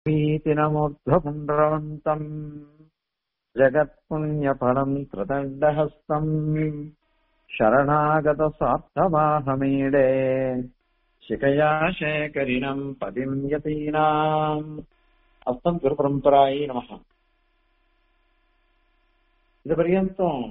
भीतिनमूर्ध्वपुण्ड्रवन्तम् जगत्पुण्यफलम् कृतण्डहस्तम् शरणागतसार्थमाहमीडे शिखया शेखरिणम् पदिम् यतीनाम् அஸ்தம் குருபரம்பராயி நமக இது பர்யந்தம்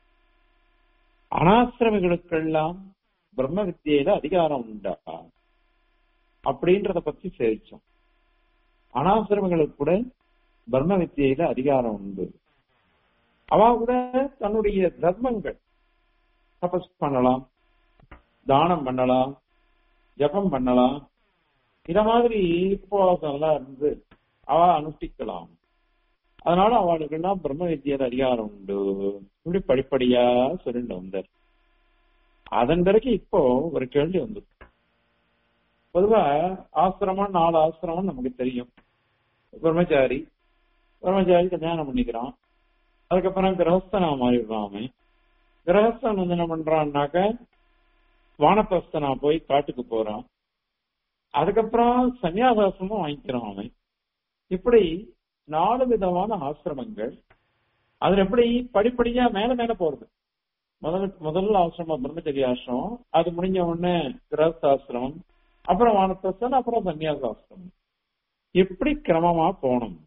அனாசிரமிகளுக்கெல்லாம் பிரம்ம வித்தியில அதிகாரம் உண்டா அப்படின்றத பத்தி சேவிச்சோம் அனாசிரமிகளுக்கு கூட பிரம்ம வித்தியில அதிகாரம் உண்டு அவ கூட தன்னுடைய தர்மங்கள் தபஸ் பண்ணலாம் தானம் பண்ணலாம் ஜபம் பண்ணலாம் இத மாதிரி உபவாசம் எல்லாம் இருந்து அவ அனுஷ்டிக்கலாம் அதனால அவளுக்கெல்லாம் பிரம்ம வித்தியர் அதிகாரம் உண்டு இப்படி படிப்படியா சொல்லிட்டு வந்தார் அதன் பிறகு இப்போ ஒரு கேள்வி வந்து பொதுவா ஆசிரமம் நாலு ஆசிரமம் நமக்கு தெரியும் பிரம்மச்சாரி பிரம்மச்சாரி கல்யாணம் பண்ணிக்கிறான் அதுக்கப்புறம் கிரகஸ்தனா மாறிடுறான் அவன் கிரகஸ்தன் வந்து என்ன பண்றான்னாக்க வானப்பிரஸ்தனா போய் காட்டுக்கு போறான் அதுக்கப்புறம் சன்னியாசாசமும் வாங்கிக்கிறான் அவன் இப்படி நாலு விதமான ஆசிரமங்கள் அதுல எப்படி படிப்படியா மேல மேல போறது முதல் முதல் ஆசிரமம் பிரம்மச்சரிய ஆசிரமம் அது முடிஞ்ச உடனே கிரகஸ்தாசிரமம் அப்புறம் வானப்பிரஸ்தன் அப்புறம் சன்னியாசாசிரமம் எப்படி கிரமமா போகணும்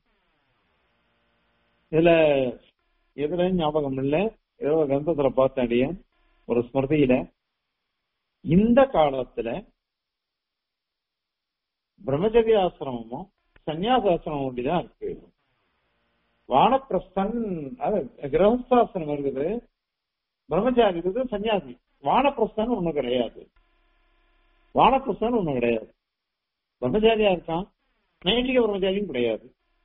இதுல எதுல ஞாபகம் இல்ல ஏதோ ஒரு கிரந்தத்துல பார்த்தேன் ஒரு ஸ்மிருதியில இந்த காலத்துல பிரம்மச்சரிய ஆசிரமமும் சன்னியாசாசிரமம் ஒண்டிதான் இருக்கு வானப்பிரஸ்தன் அது கிரகஸ்தாசிரமம் இருக்குது பிரம்மச்சாரி இருக்குது சன்னியாசி வானப்பிரஸ்தன் ஒண்ணு கிடையாது வானப்பிரஸ்தன் ஒண்ணு கிடையாது பிரம்மச்சாரியா இருக்கான் நைட்டிக பிரம்மச்சாரியும் கிடையாது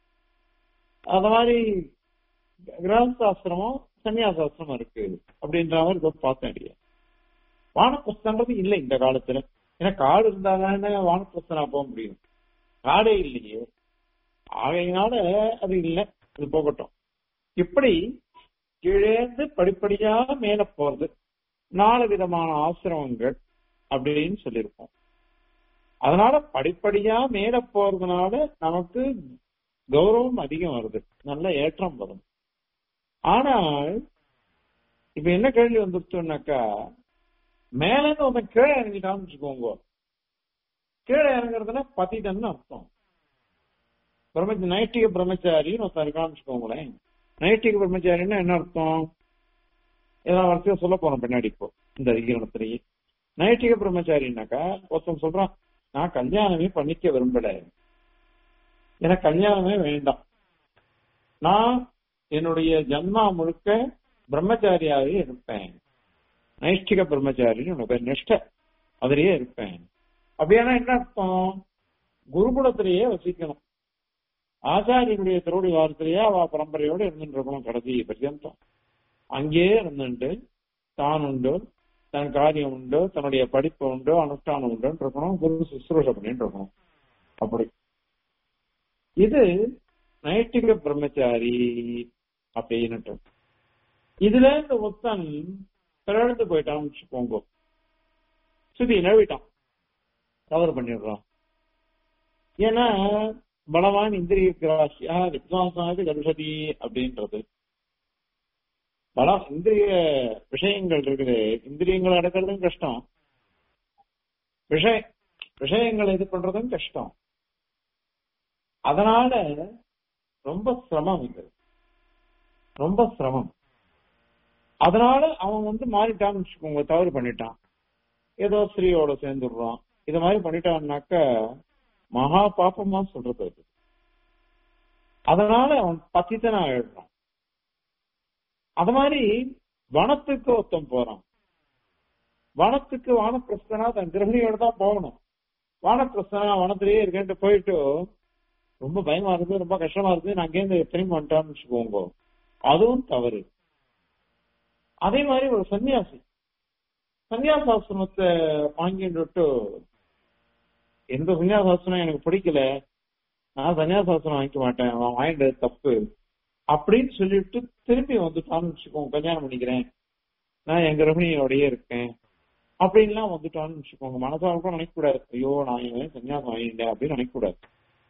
அத மாதிரி கிரகஸ்தாசிரமம் சன்னியாசாசிரமம் இருக்கு அப்படின்ற மாதிரி இதோ பார்த்தேன் வானப்பிரஸ்தன்றது இல்லை இந்த காலத்துல ஏன்னா காடு இருந்தாதானே வானப்பிரஸ்தனா போக முடியும் காடே இல்லையே ஆகையினால அது இல்லை அது போகட்டும் இப்படி கீழேந்து படிப்படியா மேல போறது நாலு விதமான ஆசிரமங்கள் அப்படின்னு சொல்லியிருக்கோம் அதனால படிப்படியா மேல போறதுனால நமக்கு கௌரவம் அதிகம் வருது நல்ல ஏற்றம் வரும் ஆனால் இப்ப என்ன கேள்வி வந்துருச்சுன்னாக்கா மேல இருந்து ஒருத்தன் கீழே இறங்கிட்டான்னு வச்சுக்கோங்க கீழே இறங்குறதுன்னா பதிதன்னு அர்த்தம் பிரம்ம நைட்டிக பிரம்மச்சாரின்னு ஒருத்தன் இருக்கான்னு வச்சுக்கோங்களேன் நைட்டிக பிரம்மச்சாரின்னா என்ன அர்த்தம் ஏதாவது வரிசையா சொல்ல போறோம் பின்னாடி இப்போ இந்த அதிகரணத்திலேயே நைட்டிக பிரம்மச்சாரின்னாக்கா ஒருத்தன் சொல்றான் நான் கல்யாணமே பண்ணிக்க விரும்பல எனக்கு கல்யாணமே வேண்டாம் நான் என்னுடைய ஜன்மா முழுக்க பிரம்மச்சாரியாவே இருப்பேன் நைஷ்டிக பிரம்மச்சாரின்னு உனக்கு நிஷ்ட அதிலேயே இருப்பேன் அப்படியானா என்ன அர்த்தம் குருகுலத்திலேயே வசிக்கணும் ஆச்சாரியனுடைய திருவடி வாரத்திலேயே அவ பரம்பரையோடு இருந்துட்டு இருக்கணும் கடைசி பர்யந்தம் அங்கேயே இருந்துட்டு தான் உண்டு தன் காரியம் உண்டு தன்னுடைய படிப்பு உண்டு அனுஷ்டானம் உண்டுன்னு இருக்கணும் குரு சுசுரூஷ பண்ணிட்டு இருக்கணும் அப்படி இது நைட்டிக பிரம்மச்சாரி அப்படின்னுட்டு இதுல இந்த ஒத்தன் பிறழ்ந்து போயிட்டான்னு வச்சுக்கோங்க சுத்தி நழுவிட்டான் தவறு பண்ணிடுறான் ஏன்னா பலவான் இந்திரிய கிராசியா வித்வாசாது கருஷதி அப்படின்றது பலம் இந்திரிய விஷயங்கள் இருக்குது இந்திரியங்களை அடக்கிறதும் கஷ்டம் விஷய விஷயங்களை இது பண்றதும் கஷ்டம் அதனால ரொம்ப சிரமம் இது ரொம்ப சிரமம் அதனால அவன் வந்து மாறிட்டான்னு வச்சுக்கோங்க தவறு பண்ணிட்டான் ஏதோ ஸ்ரீயோட சேர்ந்துடுறான் இது மாதிரி பண்ணிட்டான்னாக்க மகா பாப்பமா சொல்றது அது அதனால அவன் பத்தித்தனா எழுதுறான் அது மாதிரி வனத்துக்கு ஒருத்தன் போறான் வனத்துக்கு வானப்பிரஸ்தனா தன் கிரகணியோட தான் போகணும் வானப்பிரஸ்தனா வனத்திலேயே இருக்கேன்ட்டு போயிட்டு ரொம்ப பயமா இருக்கு ரொம்ப கஷ்டமா இருக்கு நான் அங்கேருந்து திரும்பி வந்துட்டான்னு வச்சுக்கோங்க அதுவும் தவறு அதே மாதிரி ஒரு சன்னியாசி சன்னியாசாசிரமத்தை வாங்கிட்டு எந்த சன்னியாசாசனம் எனக்கு பிடிக்கல நான் சன்னியாசாசனம் வாங்கிக்க மாட்டேன் அவன் வாங்கிட்டது தப்பு அப்படின்னு சொல்லிட்டு திரும்பி வந்துட்டான்னு வச்சுக்கோங்க கல்யாணம் பண்ணிக்கிறேன் நான் எங்க ரமணியோடயே இருக்கேன் அப்படின்லாம் வந்துட்டான்னு வச்சுக்கோங்க மனசால கூட நினைக்க கூடாது ஐயோ நான் இவன் சன்னியாசம் வாங்கிட்டேன் அப்படின்னு நினைக்க கூடாது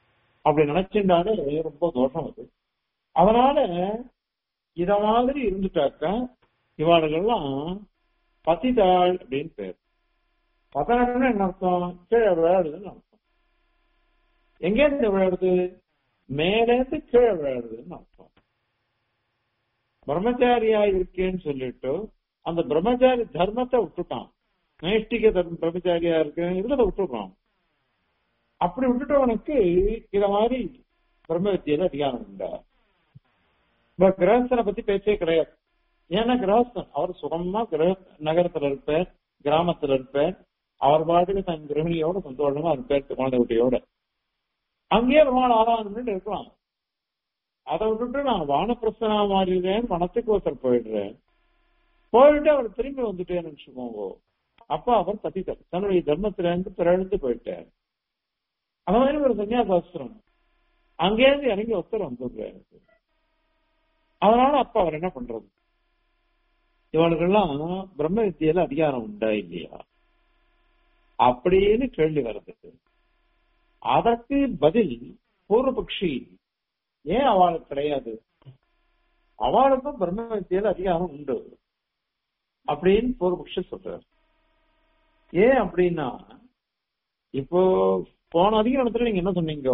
அப்படி நினைச்சுட்டாலே ரொம்ப தோஷம் அது அதனால இத மாதிரி இருந்துட்டாக்க இவாளுகள்லாம் பத்திதாள் அப்படின்னு பேர் பதனம்னு என்ன அர்த்தம் கீழே விளையாடுதுன்னு அர்த்தம் எங்கேருந்து விளையாடுது மேலேருந்து கீழே விளையாடுதுன்னு அர்த்தம் பிரம்மச்சாரியா இருக்கேன்னு சொல்லிட்டு அந்த பிரம்மச்சாரி தர்மத்தை விட்டுட்டான் நைஷ்டிக தர்ம பிரம்மச்சாரியா இருக்கு இதுல விட்டுடுறான் அப்படி விட்டுட்டவனுக்கு இத மாதிரி பிரம்ம வித்தியில அதிகாரம் உண்டா இப்ப கிரகஸ்தனை பத்தி பேச்சே கிடையாது ஏன்னா கிரகஸ்தன் அவர் சுகமா கிரக நகரத்துல இருப்பார் கிராமத்துல இருப்பார் அவர் பாட்டுக்கு தன் கிரகணியோட சந்தோஷமா இருப்பார் குழந்தை குட்டியோட அங்கேயே பெருமாள் ஆராதனை இருக்கலாம் அதை விட்டுட்டு நான் வானப்பிரசனா மாறிடுறேன் வனத்துக்கு ஒருத்தர் போயிடுறேன் போயிட்டு அவர் திரும்பி வந்துட்டேன்னு வச்சுக்கோங்க அப்ப அவர் பத்தித்தார் தன்னுடைய தர்மத்துல இருந்து பிறழ்ந்து போயிட்டார் அந்த மாதிரி ஒரு சன்னியாசாஸ்திரம் அங்கேருந்து இறங்கி ஒருத்தர் வந்துடுறாரு அதனால அப்ப அவர் என்ன பண்றது இவனுக்கெல்லாம் பிரம்ம வித்தியில அதிகாரம் உண்டா இல்லையா அப்படின்னு கேள்வி வருது அதற்கு பதில் பூர்வபக்ஷி ஏன் அவளுக்கு கிடையாது அவளுக்கும் பிரம்ம வித்தியில அதிகாரம் உண்டு அப்படின்னு பூர்வபக்ஷி சொல்றார் ஏன் அப்படின்னா இப்போ போன அதிகாரத்துல நீங்க என்ன சொன்னீங்க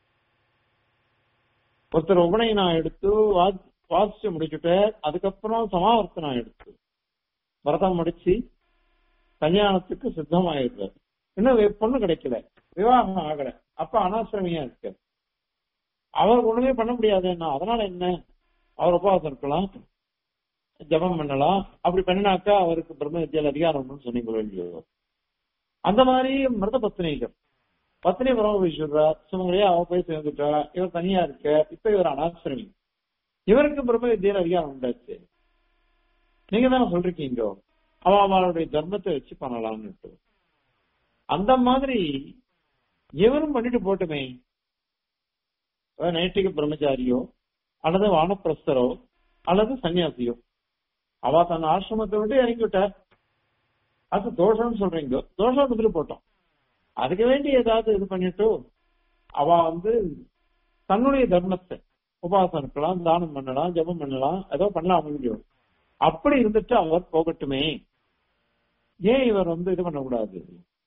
ஒருத்தர் உபநயனா எடுத்து வாசிச்சு முடிச்சுட்டு அதுக்கப்புறம் சமாவர்த்தனா எடுத்து விரதம் முடிச்சு கல்யாணத்துக்கு சித்தமாயிருக்காரு இன்னும் பொண்ணு கிடைக்கல விவாகம் ஆகல அப்ப அனாசிரமியா இருக்கு அவர் ஒண்ணுமே பண்ண முடியாதுன்னா அதனால என்ன அவர் உபவாசம் இருக்கலாம் ஜபம் பண்ணலாம் அப்படி பண்ணினாக்கா அவருக்கு பிரம்ம வித்தியால அதிகாரம் சொன்னீங்களோ இல்லையோ அந்த மாதிரி மிருத பத்னிகள் பத்னி பரமபீஸ்வரா சுமங்களையே அவ போய் சேர்ந்துட்டா இவர் தனியா இருக்க இப்ப இவர் அனாசிரமி இவருக்கு பிரம்ம வித்தியால அதிகாரம் உண்டாச்சு நீங்க தானே சொல்றீங்க அவ அவளுடைய தர்மத்தை வச்சு பண்ணலாம்னு அந்த மாதிரி இவரும் பண்ணிட்டு போட்டுமே நைட்டிக பிரம்மச்சாரியோ அல்லது வானப்பிரஸ்தரோ அல்லது சன்னியாசியோ அவ தன் ஆசிரமத்தை விட்டு இறங்கி விட்டார் அது தோஷம்னு சொல்றீங்க தோஷம் வந்துட்டு போட்டோம் அதுக்கு வேண்டி ஏதாவது இது பண்ணிட்டு அவ வந்து தன்னுடைய தர்மத்தை உபாசம் இருக்கலாம் தானம் பண்ணலாம் ஜபம் பண்ணலாம் ஏதோ பண்ணலாம் முடியும் அப்படி இருந்துட்டு அவர் போகட்டுமே ஏன் இவர் வந்து இது பண்ணக்கூடாது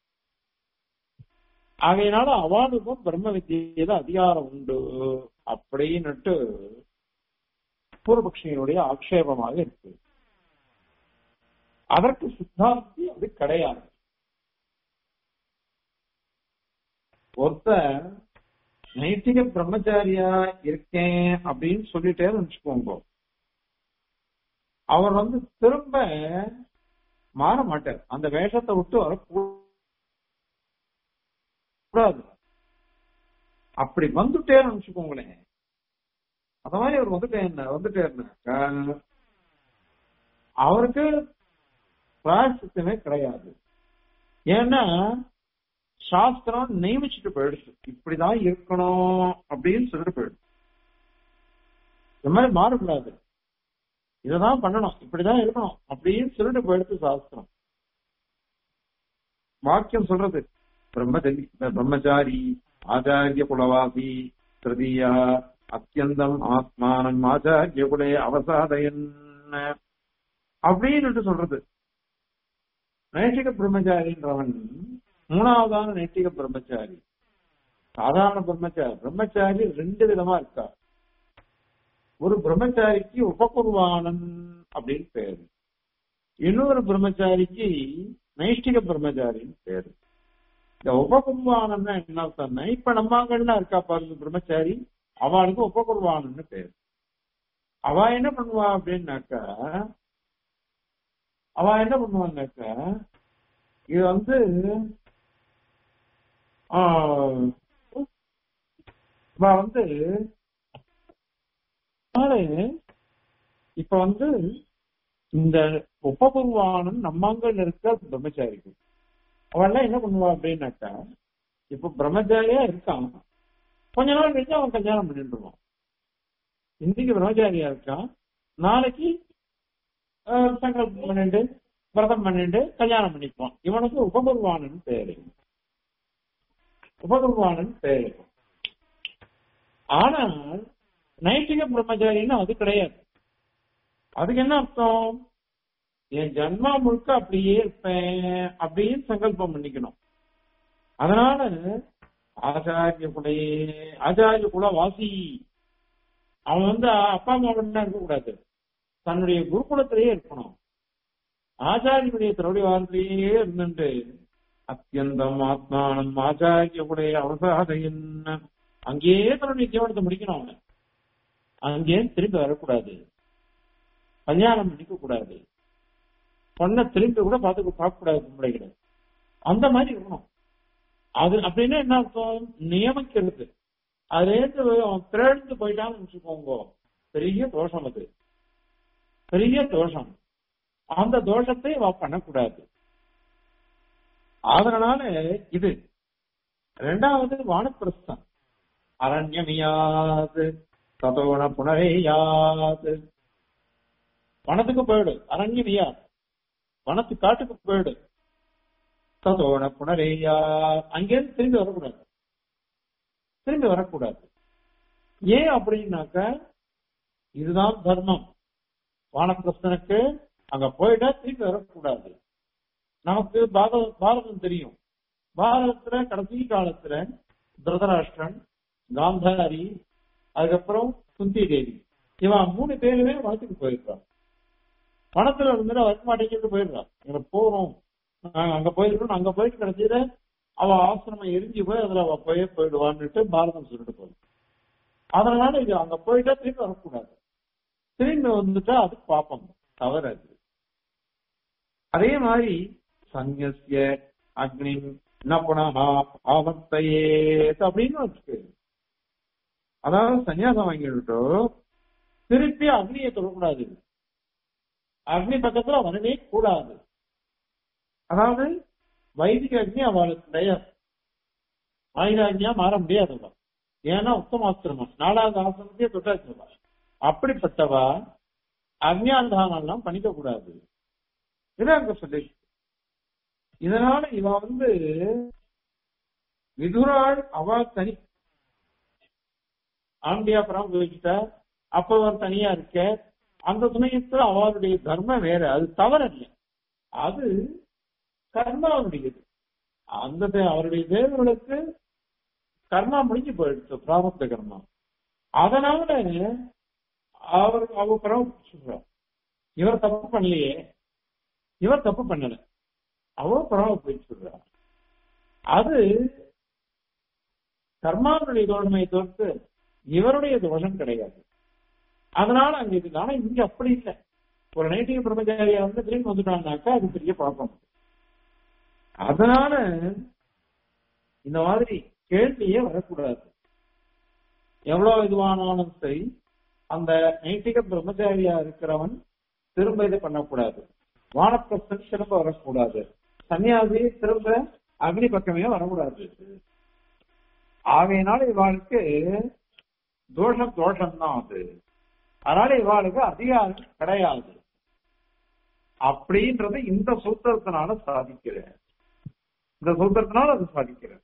ஆகையினால அவனுக்கும் பிரம்ம வித்தியில அதிகாரம் உண்டு அப்படின்னுட்டு பூர்வபக்ஷியினுடைய ஆக்ஷேபமாக இருக்கு அதற்கு சித்தாந்தி அது கிடையாது ஒருத்தர் நைட்டிக பிரம்மச்சாரியா இருக்கேன் அப்படின்னு சொல்லிட்டே வச்சுக்கோங்க அவர் வந்து திரும்ப மாற மாட்டார் அந்த வேஷத்தை விட்டு வர கூடாது அப்படி வந்துட்டேன்னு வச்சுக்கோங்களேன் அந்த மாதிரி அவர் வந்துட்டேன் வந்துட்டேன்னாக்கா அவருக்கு பிராயசித்தமே கிடையாது ஏன்னா சாஸ்திரம் நியமிச்சுட்டு போயிடுச்சு இப்படிதான் இருக்கணும் அப்படின்னு சொல்லிட்டு போயிடுச்சு இந்த மாதிரி மாறக்கூடாது இததான் பண்ணணும் இப்படிதான் இருக்கணும் அப்படின்னு சொல்லிட்டு போயிடுச்சு சாஸ்திரம் வாக்கியம் சொல்றது பிரம்மச்சரி பிரம்மச்சாரி ஆச்சாரிய குலவாசி திருதியா அத்தியந்தம் ஆத்மானம் ஆச்சாரிய குலே அவசாதயன் அப்படின்னு சொல்றது நைட்டிக பிரம்மச்சாரின்றவன் மூணாவதான நைட்டிக பிரம்மச்சாரி சாதாரண பிரம்மச்சாரி பிரம்மச்சாரி ரெண்டு விதமா இருக்கா ஒரு பிரம்மச்சாரிக்கு உபகுர்வானன் அப்படின்னு பேரு இன்னொரு பிரம்மச்சாரிக்கு நைஷ்டிக பிரம்மச்சாரின்னு பேரு இந்த உபகுர்வானன்னா என்ன அர்த்தம்னா இப்ப நம்மாங்கள்லாம் இருக்கா பாருங்க பிரம்மச்சாரி அவளுக்கு உபகுர்வானன்னு பேரு அவ என்ன பண்ணுவா அப்படின்னாக்கா அவ என்ன பண்ணுவாங்கனாக்கா இது வந்து வந்து இப்ப வந்து இந்த உபபூர்வானன் நம்மாங்கள் இருக்க பிரம்மச்சாரிகள் அவெல்லாம் என்ன பண்ணுவா அப்படின்னாக்கா இப்ப பிரம்மச்சாரியா இருக்கான் கொஞ்ச நாள் கழிச்சு அவன் கல்யாணம் பண்ணிட்டுருவான் இன்னைக்கு பிரம்மச்சாரியா இருக்கான் நாளைக்கு சங்கல்பம் பண்ணிட்டு விரதம் பண்ணிட்டு கல்யாணம் பண்ணிக்குவான் இவனுக்கு உபகுர்வானன் பேரு உபகுர்வானன் பேரு ஆனால் நைட்டிக பிரம்மச்சாரின்னா அது கிடையாது அதுக்கு என்ன அர்த்தம் என் ஜன்மா முழுக்க அப்படியே இருப்பேன் அப்படின்னு சங்கல்பம் பண்ணிக்கணும் அதனால ஆச்சாரிய குலையே ஆச்சாரிய குல வாசி அவன் வந்து அப்பா அம்மாவோட இருக்கக்கூடாது தன்னுடைய குருகுலத்திலேயே இருக்கணும் ஆச்சாரியனுடைய திருடைய வார்த்தையே இருந்துட்டு அத்தியந்தம் ஆத்மானம் ஆச்சாரிய குடைய அவசாதையின் அங்கேயே தன்னுடைய ஜீவனத்தை முடிக்கணும் அவனை அங்கேயே திரும்பி வரக்கூடாது கல்யாணம் பண்ணிக்க கூடாது பொண்ணை திரும்பி கூட பார்த்து பார்க்க கூடாது பொம்பளைகளை அந்த மாதிரி இருக்கணும் அது அப்படின்னா என்ன அர்த்தம் நியமிக்கிறது அதுலேருந்து அவன் பிறழ்ந்து போயிட்டான்னு வச்சுக்கோங்க பெரிய தோஷம் அது பெரிய தோஷம் அந்த தோஷத்தை அவ பண்ணக்கூடாது அதனால இது ரெண்டாவது வானப்பிரஸ்தம் அரண்யமியாது ததோன புனரேயாது வனத்துக்கு போயிடு அரண்யமியா வனத்து காட்டுக்கு போயிடு ததோன புனரேயா அங்கேருந்து திரும்பி வரக்கூடாது திரும்பி வரக்கூடாது ஏன் அப்படின்னாக்க இதுதான் தர்மம் வானப்பிரஸ்தனுக்கு அங்க போயிட்டா திரும்பி வரக்கூடாது நமக்கு பாரத பாரதம் தெரியும் பாரதத்துல கடைசி காலத்துல திருதராஷ்டிரன் காந்தாரி அதுக்கப்புறம் குந்தி தேவி இவன் மூணு பேருமே வனத்துக்கு போயிருக்கான் வனத்துல இருந்துட்டு வரமாட்டேங்கிட்டு போயிடுறான் எங்க போறோம் நாங்க அங்க போயிருக்கோம் அங்க போயிட்டு கடைசியில அவ ஆசிரமம் எரிஞ்சு போய் அதுல அவ போயே போயிடுவான்னுட்டு பாரதம் சொல்லிட்டு போகுது அதனால இது அங்க போயிட்டா திரும்பி வரக்கூடாது திரும்பி வந்துட்டா அது பாப்பம் தவறு அது அதே மாதிரி சன்யசிய அக்னி நபுணா ஆபத்தையே அப்படின்னு வச்சுக்கு அதாவது சன்னியாசம் வாங்கிட்டு திருப்பி அக்னியை தொடக்கூடாது அக்னி பக்கத்துல வரவே கூடாது அதாவது வைதிக அக்னி அவளுக்கு கிடையாது ஆயுதாக்னியா மாற முடியாது அவ. ஏன்னா உத்தமாஸ்திரமா நாலாவது ஆசிரமத்தையே தொட்டாச்சுவா அப்படிப்பட்டவா அக்னியாந்தானம் எல்லாம் பண்ணிக்க கூடாது இதான் அங்க சொல்லி இதனால இவ வந்து விதுராள் அவ தனி ஆண்டியாபுரம் போயிட்டா அப்ப அவர் தனியா இருக்க அந்த சமயத்துல அவருடைய தர்மம் வேற அது தவறல்ல அது கர்மாவுடையது அந்த தே- அவருடைய தேவர்களுக்கு கர்மா முடிஞ்சு போயிடுச்சு பிராரப்த கர்மா அதனால அவர் அவ பரவ சொல்றார் இவர் தப்பு பண்ணலையே இவர் தப்பு பண்ணல அவ பரவ போய் சொல்றார் அது கர்மாவுடைய தோழமையை தவிர்த்து இவருடைய தோஷம் கிடையாது அதனால அங்க இருக்கு ஆனா இங்க அப்படி இல்லை ஒரு நைட்டிக பிரம்மச்சாரியா வந்து திரும்பி வந்துட்டாங்கனாக்கா அது பெரிய பழக்கம் அதனால இந்த மாதிரி கேள்வியே வரக்கூடாது எவ்வளவு இதுவானாலும் சரி அந்த நைட்டிக பிரம்மச்சாரியா இருக்கிறவன் திரும்ப இது பண்ணக்கூடாது வானப்பிரசன் திரும்ப வரக்கூடாது சன்னியாசி திரும்ப அக்னி பக்கமே வரக்கூடாது ஆகையினால இவாளுக்கு தோஷம் தோஷம் தான் அது அதனால இவாளுக்கு அதிகாரம் கிடையாது அப்படின்றத இந்த சூத்திரத்தினால சாதிக்கிறேன் இந்த சூத்திரத்தினால அது சாதிக்கிறேன்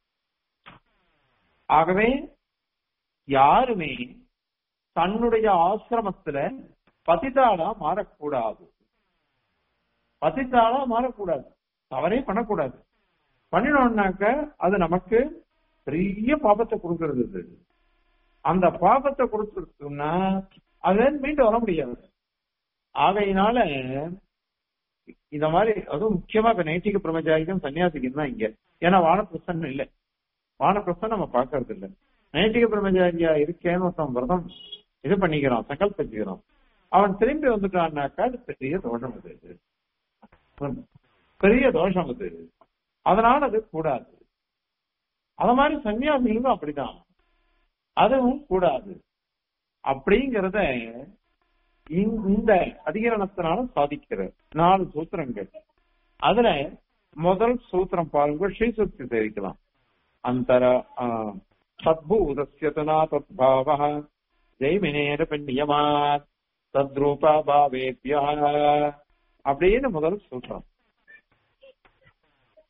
ஆகவே யாருமே தன்னுடைய ஆசிரமத்துல பதிதாளா மாறக்கூடாது பதிதாளா மாறக்கூடாது தவறே பண்ணக்கூடாது பண்ணினோம்னாக்க அது நமக்கு பெரிய பாபத்தை கொடுக்கறது இது அந்த பாபத்தை கொடுத்துருக்குன்னா அதுல இருந்து மீண்டு வர முடியாது ஆகையினால இந்த மாதிரி அதுவும் முக்கியமா இப்ப நைட்டிக பிரம்மச்சாரிக்கும் சன்னியாசிக்கும் தான் இங்க ஏன்னா வானப்பிரசன் இல்லை வானப்பிரசன் நம்ம பாக்குறது இல்ல நைட்டிக பிரம்மச்சாரியா இருக்கேன்னு ஒருத்தன் விரதம் இது பண்ணிக்கிறான் சங்கல்பிச்சுக்கிறான் அவன் திரும்பி வந்துட்டான்னாக்கா அது பெரிய தோஷம் அது பெரிய தோஷம் அது அதனால அது கூடாது அத மாதிரி சன்னியாசிகளும் அப்படிதான் அதுவும் கூடாது அப்படிங்கிறத இந்த- இந்த அதிகரணத்தினால சாதிக்கிற நாலு சூத்திரங்கள் அதுல முதல் சூத்திரம் பாருங்க ஸ்ரீசுக்தி தெரிவிக்கலாம் அந்தர சத்பூதஸ்யதனா தத்பாவ ஜெய்மினேர பெண்ணியமாத் தத்ரூபா பாவேபியா அப்படின்னு முதல் சூத்திரம்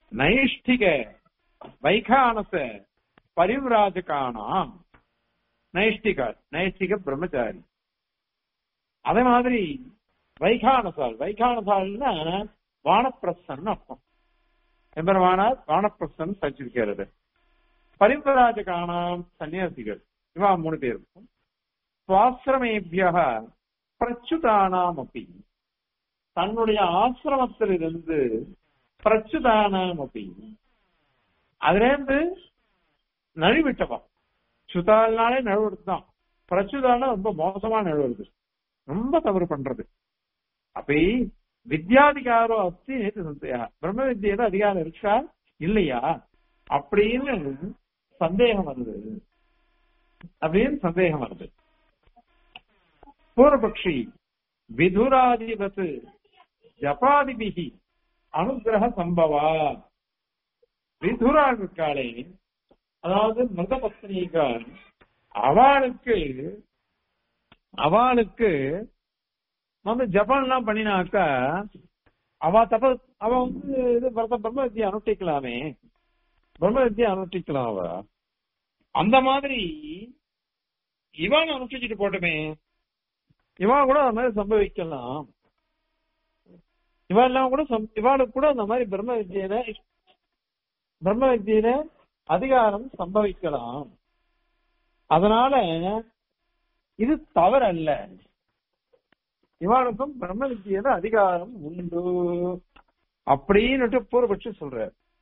நைஷ்டிக வைகானச பரிவிராஜகானாம் நைஷ்டிகார் நைஷ்டிக பிரம்மச்சாரி அதே மாதிரி வைகானசால் வைகானசால்னா வானப்பிரசன் அர்த்தம் எம்பெருமானார் வானப்பிரசன் சச்சிருக்கிறது பரிவராஜகானாம் சன்னியாசிகள் இவா மூணு பேருக்கும் சுவாசிரமேபிய பிரச்சுதானாம் அப்படி தன்னுடைய ஆசிரமத்திலிருந்து பிரச்சுதானாம் அப்படி அதுல இருந்து நழுவிட்டவா சுதால்னாலே நழுவுறது தான் பிரச்சுதான ரொம்ப மோசமா நழுவுறது ரொம்ப தவறு பண்றது அப்ப வித்யாதிகாரோ அஸ்தி நேற்று சந்தேகா பிரம்ம வித்தியில அதிகாரம் இருக்கா இல்லையா அப்படின்னு சந்தேகம் வருது அப்படின்னு சந்தேகம் வருது பூர்வபக்ஷி விதுராதிபத் ஜபாதிபிகி அனுகிரக சம்பவா விதுரா இருக்காளே அதாவது மிருத பத்னிகள் அவளுக்கு அவளுக்கு வந்து ஜப்பான்லாம் பண்ணினாக்கா அவ தப்ப அவ வந்து இது பிரத பிரம்ம வித்தியை அனுஷ்டிக்கலாமே பிரம்ம வித்தியை அனுஷ்டிக்கலாம் அவ அந்த மாதிரி இவன் அனுஷ்டிச்சுட்டு போட்டுமே இவன் கூட அந்த மாதிரி சம்பவிக்கலாம் இவெல்லாம் கூட சம்- இவாளுக்கு கூட அந்த மாதிரி பிரம்ம வித்தியில பிரம்ம வித்தியில அதிகாரம் சம்பவிக்கலாம் அதனால இது தவறல்ல இவாளுக்கும் பிரம்ம வித்தியில அதிகாரம் உண்டு அப்படின்னுட்டு பூர்வபட்சி சொல்ற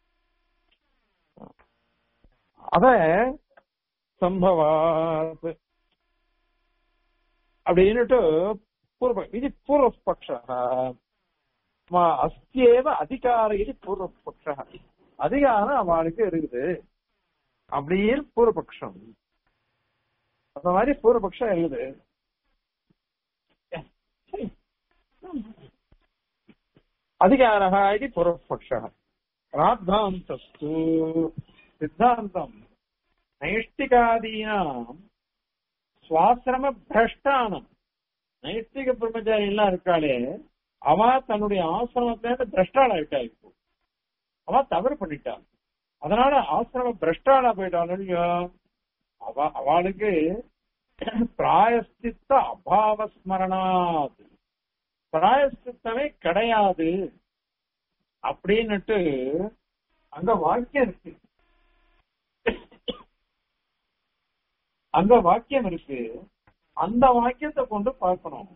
அத சம்பவாத் அப்படின்னுட்டு பூர்வ இது பூர்வபக்ஷ அஸ்தியேவ அதிகார இது பூர்வபக்ஷ அதிகாரம் அவளுக்கு இருக்குது அப்படின்னு பூர்வபக்ஷம் அந்த மாதிரி பூர்வபக்ஷம் எழுது அதிகாரः इति पूर्वपक्षः राद्धान्तस्तु सिद्धान्तम् நைஷ்டிகாதீனாம் சுவாசிரம பிரஷ்டானம் நைஷ்டிக பிரம்மச்சாரி எல்லாம் இருக்காளே அவ தன்னுடைய ஆசிரமத்துல பிரஷ்டாள் ஆயிட்டா இப்போ அவ தவறு பண்ணிட்டா அதனால ஆசிரம பிரஷ்டாளா போயிட்டாள் இல்லையோ அவ அவளுக்கு பிராயஸ்தித்த அபாவ ஸ்மரணாத் பிராயஸ்தித்தமே கிடையாது அப்படின்னுட்டு அங்க வாக்கியம் இருக்கு அங்க வாக்கியம் இருக்கு அந்த வாக்கியத்தை கொண்டு பார்க்கணும்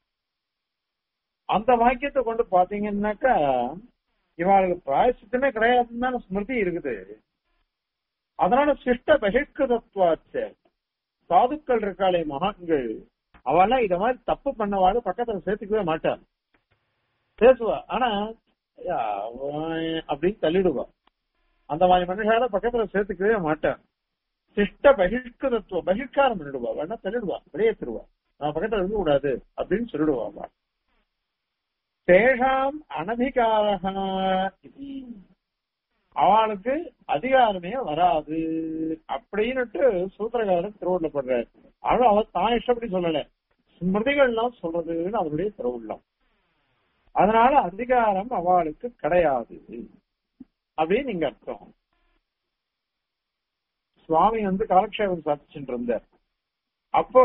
அந்த வாக்கியத்தை கொண்டு பாத்தீங்கன்னாக்கா இவாளுக்கு பிராயசித்தமே கிடையாதுன்னு தானே ஸ்மிருதி இருக்குது அதனால சிஷ்ட பகிஷ்கிருதத்வாச்ச சாதுக்கள் இருக்காளே மகான்கள் அவெல்லாம் இத மாதிரி தப்பு பண்ணவாடு பக்கத்துல சேர்த்துக்கவே மாட்டான் பேசுவா ஆனா ஐயா, அவன் அப்படின்னு தள்ளிடுவா அந்த மாதிரி மனுஷால பக்கத்துல சேர்த்துக்கவே மாட்டான் சிஷ்ட பகிஷ்கிருதத்துவ பகிஷ்காரம் பண்ணிடுவா வேணா தள்ளிடுவா வெளியேற்றுருவா நான் பக்கத்துல இருக்க கூடாது அப்படின்னு சொல்லிடுவா அவ. தேஷாம் அனதிகாரா இது அவளுக்கு அதிகாரமே வராது அப்படின்னுட்டு சூத்திரகாரன் திருவுள்ள படுறாரு அவளும் அவ தான் இஷ்டப்படி சொல்லல ஸ்மிருதிகள்லாம் சொல்றதுன்னு அவருடைய திருவுள்ளம் அதனால அதிகாரம் அவளுக்கு கிடையாது அப்படின்னு நீங்க அர்த்தம் சுவாமி வந்து காலக்ஷேபம் சாதிச்சுட்டு இருந்தார் அப்போ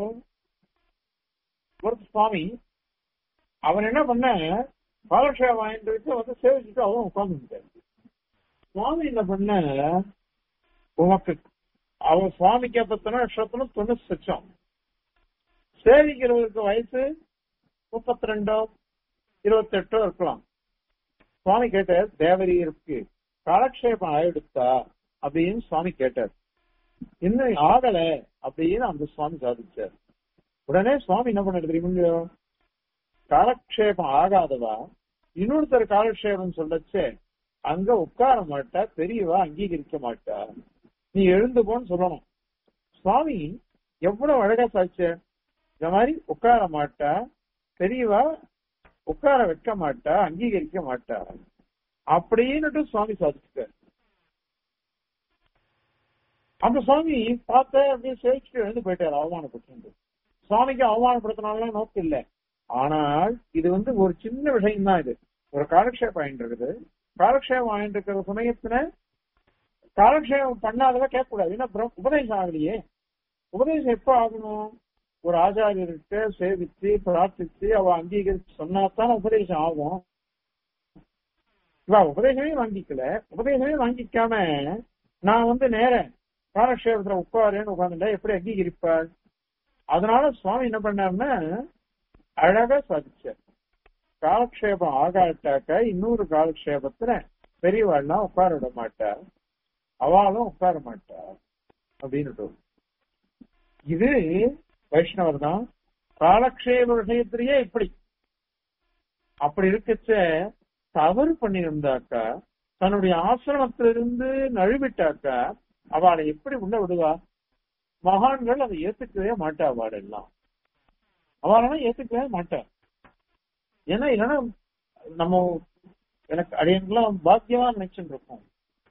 ஒரு சுவாமி அவன் என்ன பண்ண காலக்ஷேபம் வாங்கிட்டு வந்து சேவிச்சுட்டு அவன் உட்கார்ந்துட்டார் சுவாமி என்ன பண்ண உமக்கு அவன் சுவாமிக்கு அப்பத்தனா நட்சத்திரம் தொண்ணூத்தி லட்சம் சேவிக்கிறவருக்கு வயசு முப்பத்தி ரெண்டோ இருபத்தி எட்டோ இருக்கலாம் சுவாமி கேட்டார் தேவரி இருக்கு காலக்ஷேபம் ஆயிடுத்தா அப்படின்னு சுவாமி கேட்டார் இன்னும் ஆகல அப்படின்னு அந்த சுவாமி சாதிச்சார் உடனே சுவாமி என்ன பண்ண தெரியுமா காலக்ஷேபம் ஆகாதவா இன்னொருத்தர் காலக்ஷேபம் சொல்லச்சே அங்க உட்கார மாட்டா பெரியவா அங்கீகரிக்க மாட்டா நீ எழுந்து போன்னு சொல்லணும் சுவாமி எவ்வளவு அழகா சாச்ச இந்த மாதிரி உட்கார மாட்டா பெரியவா உட்கார வைக்க மாட்டா அங்கீகரிக்க மாட்டா அப்படின்னுட்டு சுவாமி சாதிச்சுட்டார் அந்த சுவாமி பார்த்த அப்படியே சேவிச்சுட்டு எழுந்து போயிட்டார் அவமானப்பட்டு சுவாமிக்கு அவமானப்படுத்தினாலும் நோக்கு இல்லை ஆனால் இது வந்து ஒரு சின்ன விஷயம் தான் இது ஒரு காலக்ஷேபம் ஆயிட்டு இருக்குது காலக்ஷேபம் ஆயிட்டு இருக்கிற சமயத்துல காலக்ஷேபம் பண்ணாதவ கேட்க கூடாது ஏன்னா பிரம்- உபதேசம் ஆகலையே உபதேசம் எப்ப ஆகணும் ஒரு ஆச்சாரியர்கிட்ட சேவிச்சு பிரார்த்திச்சு அவ அங்கீகரிச்சு சொன்னாதான் உபதேசம் ஆகும் இவ உபதேசமே வாங்கிக்கல உபதேசமே வாங்கிக்காம நான் வந்து நேர காலக்ஷேபத்துல உட்காருன்னு உட்காந்துட்டா எப்படி அங்கீகரிப்பாள் அதனால சுவாமி என்ன பண்ணாருன்னா அழகா சாதிச்சார் காலக்ஷேபம் ஆகாட்டாக்க இன்னொரு காலக்ஷேபத்துல பெரியவாள்லாம் உட்கார விட மாட்டார் அவளும் உட்கார மாட்டார் அப்படின்னு இது வைஷ்ணவர் தான் காலக்ஷேப விஷயத்திலேயே இப்படி அப்படி இருக்கச்ச தவறு பண்ணியிருந்தாக்கா தன்னுடைய ஆசிரமத்திலிருந்து நழுவிட்டாக்கா அவளை எப்படி உள்ள விடுவா மகான்கள் அதை ஏத்துக்கவே மாட்டா அவள் எல்லாம் அவளெல்லாம் ஏத்துக்கவே மாட்டா ஏன்னா இல்லைன்னா நம்ம எனக்கு அடியனுக்கெல்லாம் பாக்கியமா நினைச்சுட்டு இருக்கோம்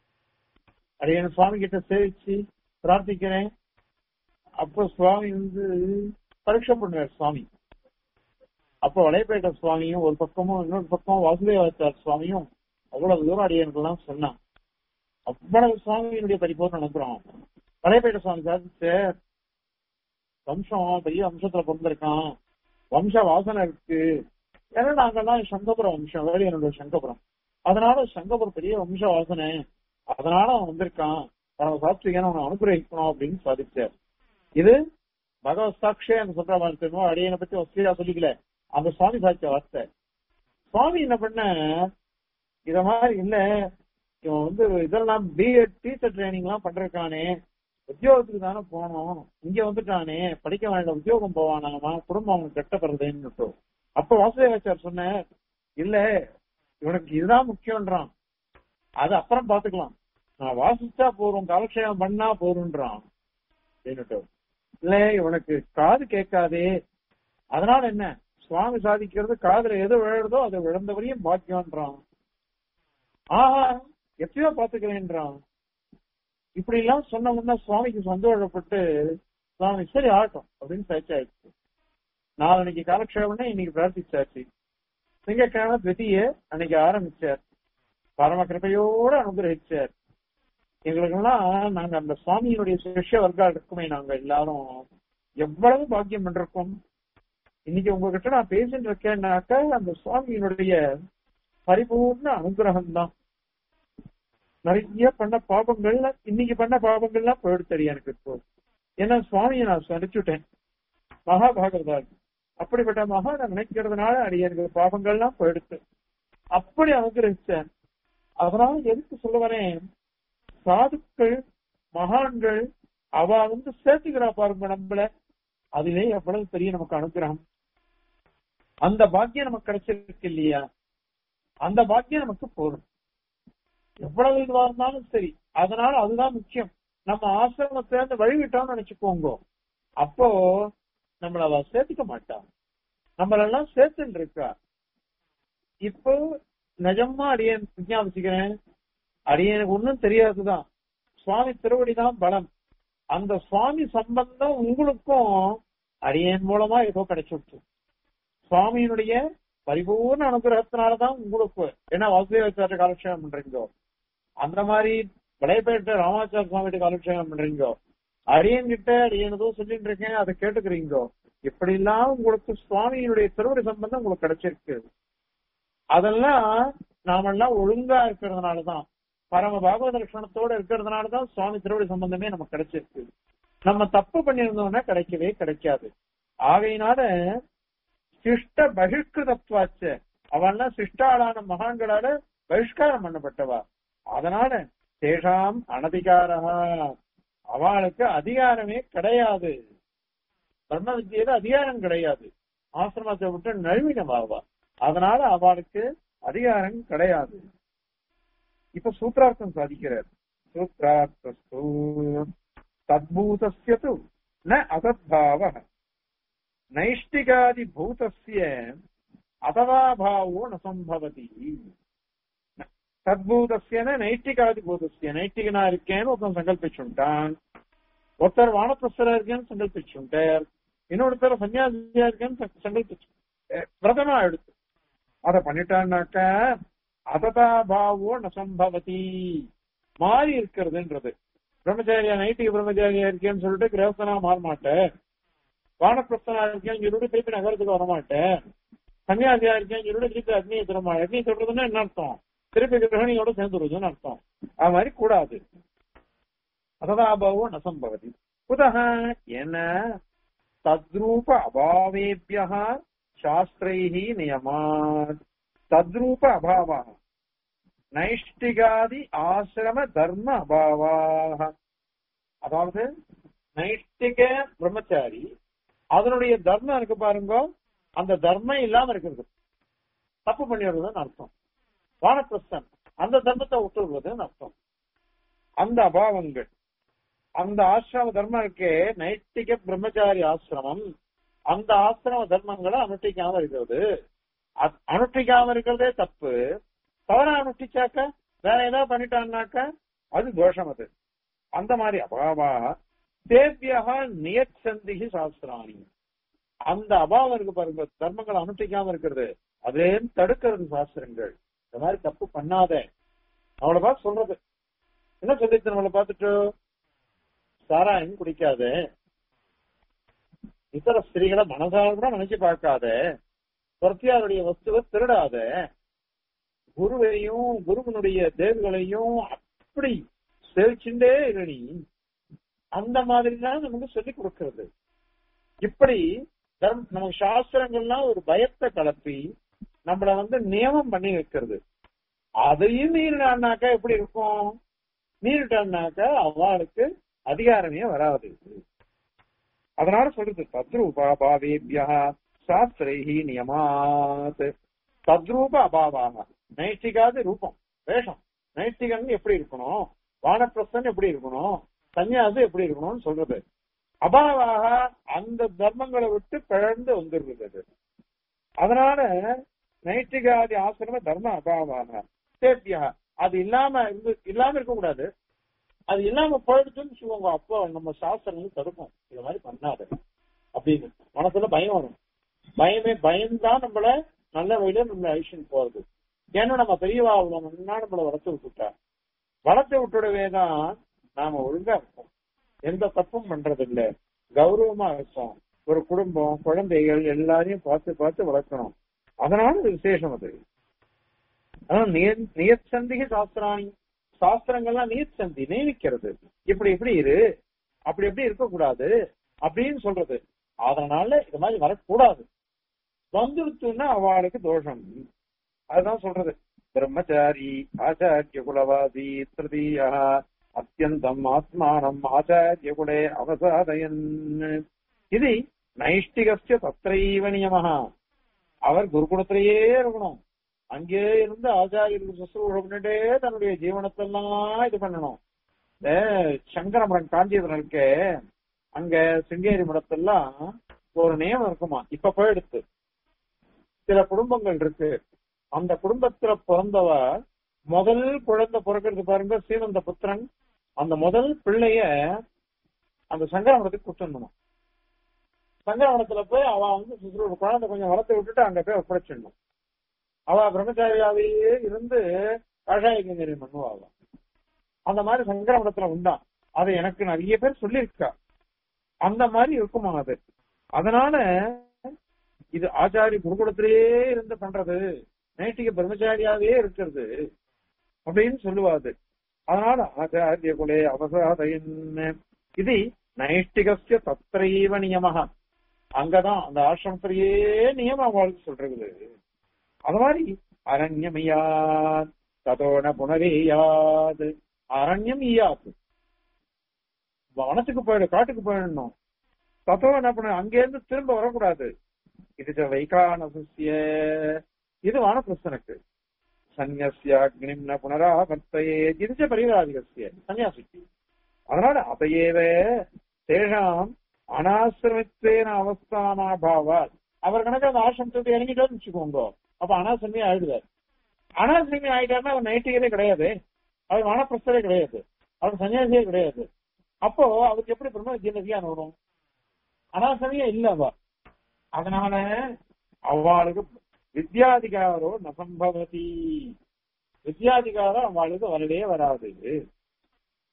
அடியன் சுவாமி கிட்ட சேவிச்சு பிரார்த்திக்கிறேன் அப்போ சுவாமி வந்து பரீட்சை பண்ணுவார் சுவாமி அப்போ வளையப்பேட்டை சுவாமியும் ஒரு பக்கமும் இன்னொரு பக்கம் வாசுதேவாச்சார் சுவாமியும் அவ்வளவு தூரம் அடியனுக்கெல்லாம் சொன்னான் அவ்வளவு சுவாமியினுடைய பரிபூர்ணம் அனுப்புறோம் வளையப்பேட்டை சுவாமி சாதிச்ச வம்சம் பெரிய வம்சத்துல பிறந்திருக்கான் வம்ச வாசனை இருக்கு ஏன்னா நாங்கெல்லாம் சங்கபுரம் வம்சம் வேறு என்னுடைய சங்கபுரம் அதனால சங்கபுரம் பெரிய வம்ச வாசனை அதனால அவன் வந்திருக்கான் அவனை சாட்சியான அவனை அனுகிரகிக்கணும் அப்படின்னு சாதிச்சார் இது பகவத் சாட்சியே அந்த சொல்ற மாதிரி தெரியுமோ அடியனை பத்தி வசதியா சொல்லிக்கல அந்த சுவாமி சாட்சிய வார்த்தை சுவாமி என்ன பண்ண இத மாதிரி இல்ல இவன் வந்து இதெல்லாம் பிஎட் டீச்சர் ட்ரைனிங் எல்லாம் பண்றானே உத்தியோகத்துக்கு தானே போனோம் இங்க வந்துட்டானே படிக்க வேண்டாம் உத்தியோகம் போவானாமா குடும்பம் அவனுக்கு கட்டப்படுறதுன்னு அப்ப வாசுதேவாச்சார் சொன்ன இல்ல இவனுக்கு இதுதான் முக்கியம்ன்றான் அது அப்புறம் பாத்துக்கலாம் நான் வாசிச்சா போறோம் காலக்ஷேபம் பண்ணா போறோம்ன்றான் அப்படின்னுட்டு இல்ல இவனுக்கு காது கேட்காதே அதனால என்ன சுவாமி சாதிக்கிறது காதுல எது விழுறதோ அது விழுந்தவரையும் பாக்கியம்ன்றான் ஆஹா எப்பயோ பாத்துக்கிறேன்றான் இப்படி எல்லாம் சொன்னோம்னா சுவாமிக்கு சந்தோஷப்பட்டு சுவாமி சரி ஆகட்டும் அப்படின்னு சர்ச்சாயிடுச்சு நாளைக்கு காலக்ஷேபம்னா இன்னைக்கு பிரார்த்திச்சாச்சு திங்கக்கிழமை திதிய அன்னைக்கு ஆரம்பிச்சார் பரம கிருப்பையோட அனுகிரகிச்சார் எங்களுக்கெல்லாம் நாங்க அந்த சுவாமியினுடைய சிஷ்ய வர்க்கா இருக்குமே நாங்க எல்லாரும் எவ்வளவு பாக்கியம் பண்ணிருக்கோம் இன்னைக்கு உங்ககிட்ட நான் பேசிட்டு இருக்கேன்னாக்க அந்த சுவாமியினுடைய பரிபூர்ண அனுகிரகம் தான் நிறைய பண்ண பாபங்கள்ல இன்னைக்கு பண்ண பாபங்கள்லாம் போயிடுத்தடி எனக்கு இப்போ ஏன்னா சுவாமியை நான் சடிச்சுட்டேன் மகாபாகவதா அப்படிப்பட்ட மகா நான் நினைக்கிறதுனால அடி எனக்கு பாபங்கள்லாம் போயிடுச்சு அப்படி அனுகிரகிச்சேன் அதனால எதுக்கு சொல்ல வரேன் சாதுக்கள் மகான்கள் அவ வந்து சேர்த்துக்கிறா பாருங்க நம்மள அதுவே எவ்வளவு பெரிய நமக்கு அனுகிரகம் அந்த பாக்கியம் நமக்கு கிடைச்சிருக்கு இல்லையா அந்த பாக்கியம் நமக்கு போதும் எவ்வளவு இதுவா இருந்தாலும் சரி அதனால அதுதான் முக்கியம் நம்ம ஆசிரமத்தை இருந்து வழிவிட்டோம்னு நினைச்சுக்கோங்க அப்போ நம்மள அவ சேர்த்துக்க மாட்டான் நம்மளெல்லாம் சேர்த்துட்டு இருக்கா இப்போ நிஜமா அடியன் விஞ்ஞாபிச்சுக்கிறேன் அடியனுக்கு ஒன்னும் தெரியாதுதான் சுவாமி திருவடி தான் பலம் அந்த சுவாமி சம்பந்தம் உங்களுக்கும் அடியன் மூலமா ஏதோ கிடைச்சிருச்சு சுவாமியினுடைய பரிபூர்ண அனுகிரகத்தினாலதான் உங்களுக்கு ஏன்னா வாசுதேவாச்சாரிய காலக்ஷேபம் பண்றீங்க அந்த மாதிரி விளையப்பேட்ட ராமாச்சார சுவாமிகிட்ட காலக்ஷேபம் பண்றீங்க அடியன் கிட்ட அடியன் ஏதோ சொல்லிட்டு இருக்கேன் அதை கேட்டுக்கிறீங்க இப்படி எல்லாம் உங்களுக்கு சுவாமியினுடைய திருவடி சம்பந்தம் உங்களுக்கு கிடைச்சிருக்கு அதெல்லாம் நாமெல்லாம் ஒழுங்கா இருக்கிறதுனாலதான் பரம பாகவத லட்சணத்தோட இருக்கிறதுனாலதான் சுவாமி திருவடி சம்பந்தமே நமக்கு கிடைச்சிருக்கு நம்ம தப்பு பண்ணியிருந்தோம்னா கிடைக்கவே கிடைக்காது ஆகையினால சிஷ்ட பகிஷ்கிருதத்வாச்ச அவெல்லாம் சிஷ்டாளான மகான்களால பகிஷ்காரம் பண்ணப்பட்டவா அதனால தேஷாம் அனதிகாரா அவளுக்கு அதிகாரமே கிடையாது பிரம்ம வித்தியில அதிகாரம் கிடையாது ஆசிரமத்தை விட்டு நழுவினவாவா அதனால அவளுக்கு அதிகாரம் கிடையாது இப்ப சூத்ரார்த்தம் சாதிக்கிறார் சூத்ரார்த்தஸ்து தத்பூதஸ்ய து ந அசத்பாவ நைஷ்டிகாதி பூதஸ்ய அதவா பாவோ ந சம்பவதி தத்பூதஸ்யன நைஷ்டிகாதி பூதஸ்ய நைஷ்டிகனா இருக்கேன்னு ஒருத்தன் சங்கல்பிச்சுட்டான் ஒருத்தர் வானப்பிரஸ்தரா இருக்கேன்னு சங்கல்பிச்சுட்டார் இன்னொருத்தர் சன்னியாசியா இருக்கேன்னு சங்கல்பிச்சு விரதமா எடுத்து அத பண்ணிட்டான்னாக்க அததா பாவோ ந சம்பவதி மாறி இருக்கிறதுன்றது பிரம்மச்சாரியா நைட்டிக்கு பிரம்மச்சாரியா இருக்கேன்னு சொல்லிட்டு கிரகஸ்தனா மாற மாட்டேன் வானப்பிரஸ்தனா இருக்கேன்னு சொல்லிட்டு திருப்பி நகரத்துக்கு வர மாட்டேன் சன்னியாசியா இருக்கேன்னு சொல்லிட்டு திருப்பி அக்னியை திரும்ப அக்னி சொல்றதுன்னா என்ன அர்த்தம் திருப்பி கிரகணியோட சேர்ந்துருதுன்னு அர்த்தம் அது மாதிரி கூடாது அததாபாவோ நசம்பவதி குதः என்ன தத்ரூப அபாவேபிய சாஸ்திரைः நியமாத் தத்ரூப அபாவா நைஷ்டிகாதி ஆசிரம தர்ம அபாவாக அதாவது நைஷ்டிக பிரம்மச்சாரி அதனுடைய தர்மம் இருக்கு பாருங்க அந்த தர்மம் இல்லாம இருக்கிறது தப்பு பண்ணிடுறதுன்னு அர்த்தம் வானப்பிரஸ்தன் அந்த தர்மத்தை விட்டுடுறதுன்னு அர்த்தம் அந்த அபாவங்கள் அந்த ஆசிரம தர்மம் இருக்கே நைட்டிக பிரம்மச்சாரி ஆசிரமம் அந்த ஆசிரம தர்மங்களை அனுஷ்டிக்காம இருக்கிறது அ- அனுஷ்டிக்காம இருக்கிறதே தப்பு தவறா அனுஷ்டிச்சாக்க வேற ஏதாவது பண்ணிட்டான்னாக்க அது தோஷம் அது அந்த மாதிரி அபாவா தேவியாக நியச்சந்திகி சாஸ்திராணி அந்த அபாவம் இருக்கு பாருங்க தர்மங்களை அனுஷ்டிக்காம இருக்கிறது அதே தடுக்கிறது சாஸ்திரங்கள் இந்த மாதிரி தப்பு பண்ணாத அவளை பார்த்து சொல்றது என்ன சொல்லிச்சு நம்மளை பார்த்துட்டு சாராயம் குடிக்காத இதர ஸ்திரீகளை மனசார கூட நினைச்சு பார்க்காத பிரத்தியாருடைய வஸ்துவை திருடாத குருவையும் குருவனுடைய தேவர்களையும் அப்படி சேவிச்சுட்டே இரு நீ அந்த மாதிரி தான் நமக்கு சொல்லி கொடுக்கிறது இப்படி தர்ம நம்ம சாஸ்திரங்கள்லாம் ஒரு பயத்தை கலப்பி நம்மள வந்து நியமம் பண்ணி வைக்கிறது அதையும் மீறினான்னாக்கா எப்படி இருக்கும் மீறிட்டான்னாக்கா அவளுக்கு அதிகாரமே வராது அதனால சொல்றது தத்ரூப அபாவேபியா சாஸ்திரைஹி நியமாத் தத்ரூப அபாவாக நைஷ்டிகாது ரூபம் வேஷம் நைஷ்டிகன் எப்படி இருக்கணும் வானப்பிரஸ்தன் எப்படி இருக்கணும் சன்னியாசி எப்படி இருக்கணும்னு சொல்றது அபாவாக அந்த தர்மங்களை விட்டு பிழந்து வந்துருக்கிறது அதனால நைஷ்டிகாதி ஆசிரம தர்ம அபாவாக சேத்தியா அது இல்லாம இருந்து இல்லாம இருக்க கூடாது அது இல்லாம போயிடுச்சுன்னு சொல்லுவாங்க அப்போ நம்ம சாஸ்திரங்கள் தடுக்கும் இது மாதிரி பண்ணாத அப்படின்னு மனசுல பயம் வரும் பயமே பயம்தான் நம்மள நல்ல வழியில நம்மள அழிச்சுன்னு போறது ஏன்னா நம்ம பெரியவா அவ்வளவு முன்னா நம்மள வளர்த்து விட்டுட்டா வளர்த்து விட்டுடவே தான் நாம ஒழுங்கா இருப்போம் எந்த தப்பும் பண்றது இல்ல கௌரவமா இருப்போம் ஒரு குடும்பம் குழந்தைகள் எல்லாரையும் பார்த்து பார்த்து வளர்க்கணும் அதனால இது விசேஷம் அது அதான் நிய- நியச்சந்திக சாஸ்திராணி சாஸ்திரங்கள்லாம் நீர்ச்சந்தி நியமிக்கிறது இப்படி இப்படி இரு அப்படி எப்படி இருக்கக்கூடாது அப்படின்னு சொல்றது அதனால இது மாதிரி வரக்கூடாது வந்துடுச்சுன்னா அவளுக்கு தோஷம் அதுதான் சொல்றது பிரம்மச்சாரி ஆச்சாரிய குலவாதி திருதீயா அத்தியந்தம் ஆத்மானம் ஆச்சாரிய குலே அவசாதயன் இது நைஷ்டிகஸ்ய தத்ரைவ நியமஹா அவர் குருகுலத்திலேயே இருக்கணும் அங்கே இருந்து ஆச்சாரியருக்கு சுசுரூஷ பண்ணிட்டே தன்னுடைய ஜீவனத்தெல்லாம் இது பண்ணணும் இந்த சங்கர மடம் காஞ்சிபுரம் இருக்கே அங்க சிங்கேரி மடத்தெல்லாம் ஒரு நியமம் இருக்குமா இப்ப போயிடுத்து சில குடும்பங்கள் இருக்கு அந்த குடும்பத்துல பிறந்தவ முதல் குழந்தை பிறக்கிறது பாருங்க சீமந்த புத்திரன் அந்த முதல் பிள்ளைய அந்த சங்கரமடத்துக்கு கூட்டணுமா சங்கரமடத்துல போய் அவ வந்து சுசுரூ குழந்தை கொஞ்சம் வளர்த்து விட்டுட்டு அங்க போய் ஒப்படைச்சிடணும் அவ பிரம்மச்சாரியாவே இருந்து கஷாய கைங்கரியம் பண்ணுவா அவ அந்த மாதிரி சங்கரமடத்துல உண்டான் அதை எனக்கு நிறைய பேர் சொல்லியிருக்கா அந்த மாதிரி இருக்குமா அது அதனால இது ஆச்சாரி குருகுலத்திலேயே இருந்து பண்றது நைட்டிக பிரம்மச்சாரியாவே இருக்கிறது அப்படின்னு சொல்லுவாது அதனால ஆச்சாரிய குலே அவசாதையன் இது நைஷ்டிகஸ்ய தத்ரைவ நியமஹ அங்கதான் அந்த ஆசிரமத்திலேயே நியமம் அவளுக்கு சொல்றது அது மாதிரி அரண்யமியாத் ததோன புனரேயாது அரண்யம் ஈயாது வனத்துக்கு போயிடு காட்டுக்கு போயிடணும் தத்தோ என்ன பண்ண அங்கேருந்து திரும்ப வரக்கூடாது இது வைகானசிய இது வானப்பிரஸ்தனுக்கு சன்னியசிய அக்னிம் ந புனராவர்த்தையே இது பரிவாதிகசிய சன்னியாசிக்கு அதனால அதையேவ தேஷாம் அனாசிரமித்தேன அவஸ்தானா பாவால் அவர் கணக்கு அந்த ஆசிரமத்தை இறங்கிட்டோம்னு வச்சுக்கோங்க அப்ப அனாசிரமியா ஆயிடுவார் அனாசிரமி ஆயிட்டாருன்னா அவர் நைட்டிகரே கிடையாது அவர் வானப்பிரஸ்தரே கிடையாது அவர் சன்னியாசியே கிடையாது அப்போ அவருக்கு எப்படி பிரம்ம வித்யானதியான் வரும் அனாசமியா இல்ல அவ அதனால அவளுக்கு வித்யாதிகாரோ நசம்பவதி வித்யாதிகாரம் அவளுக்கு வரவே வராது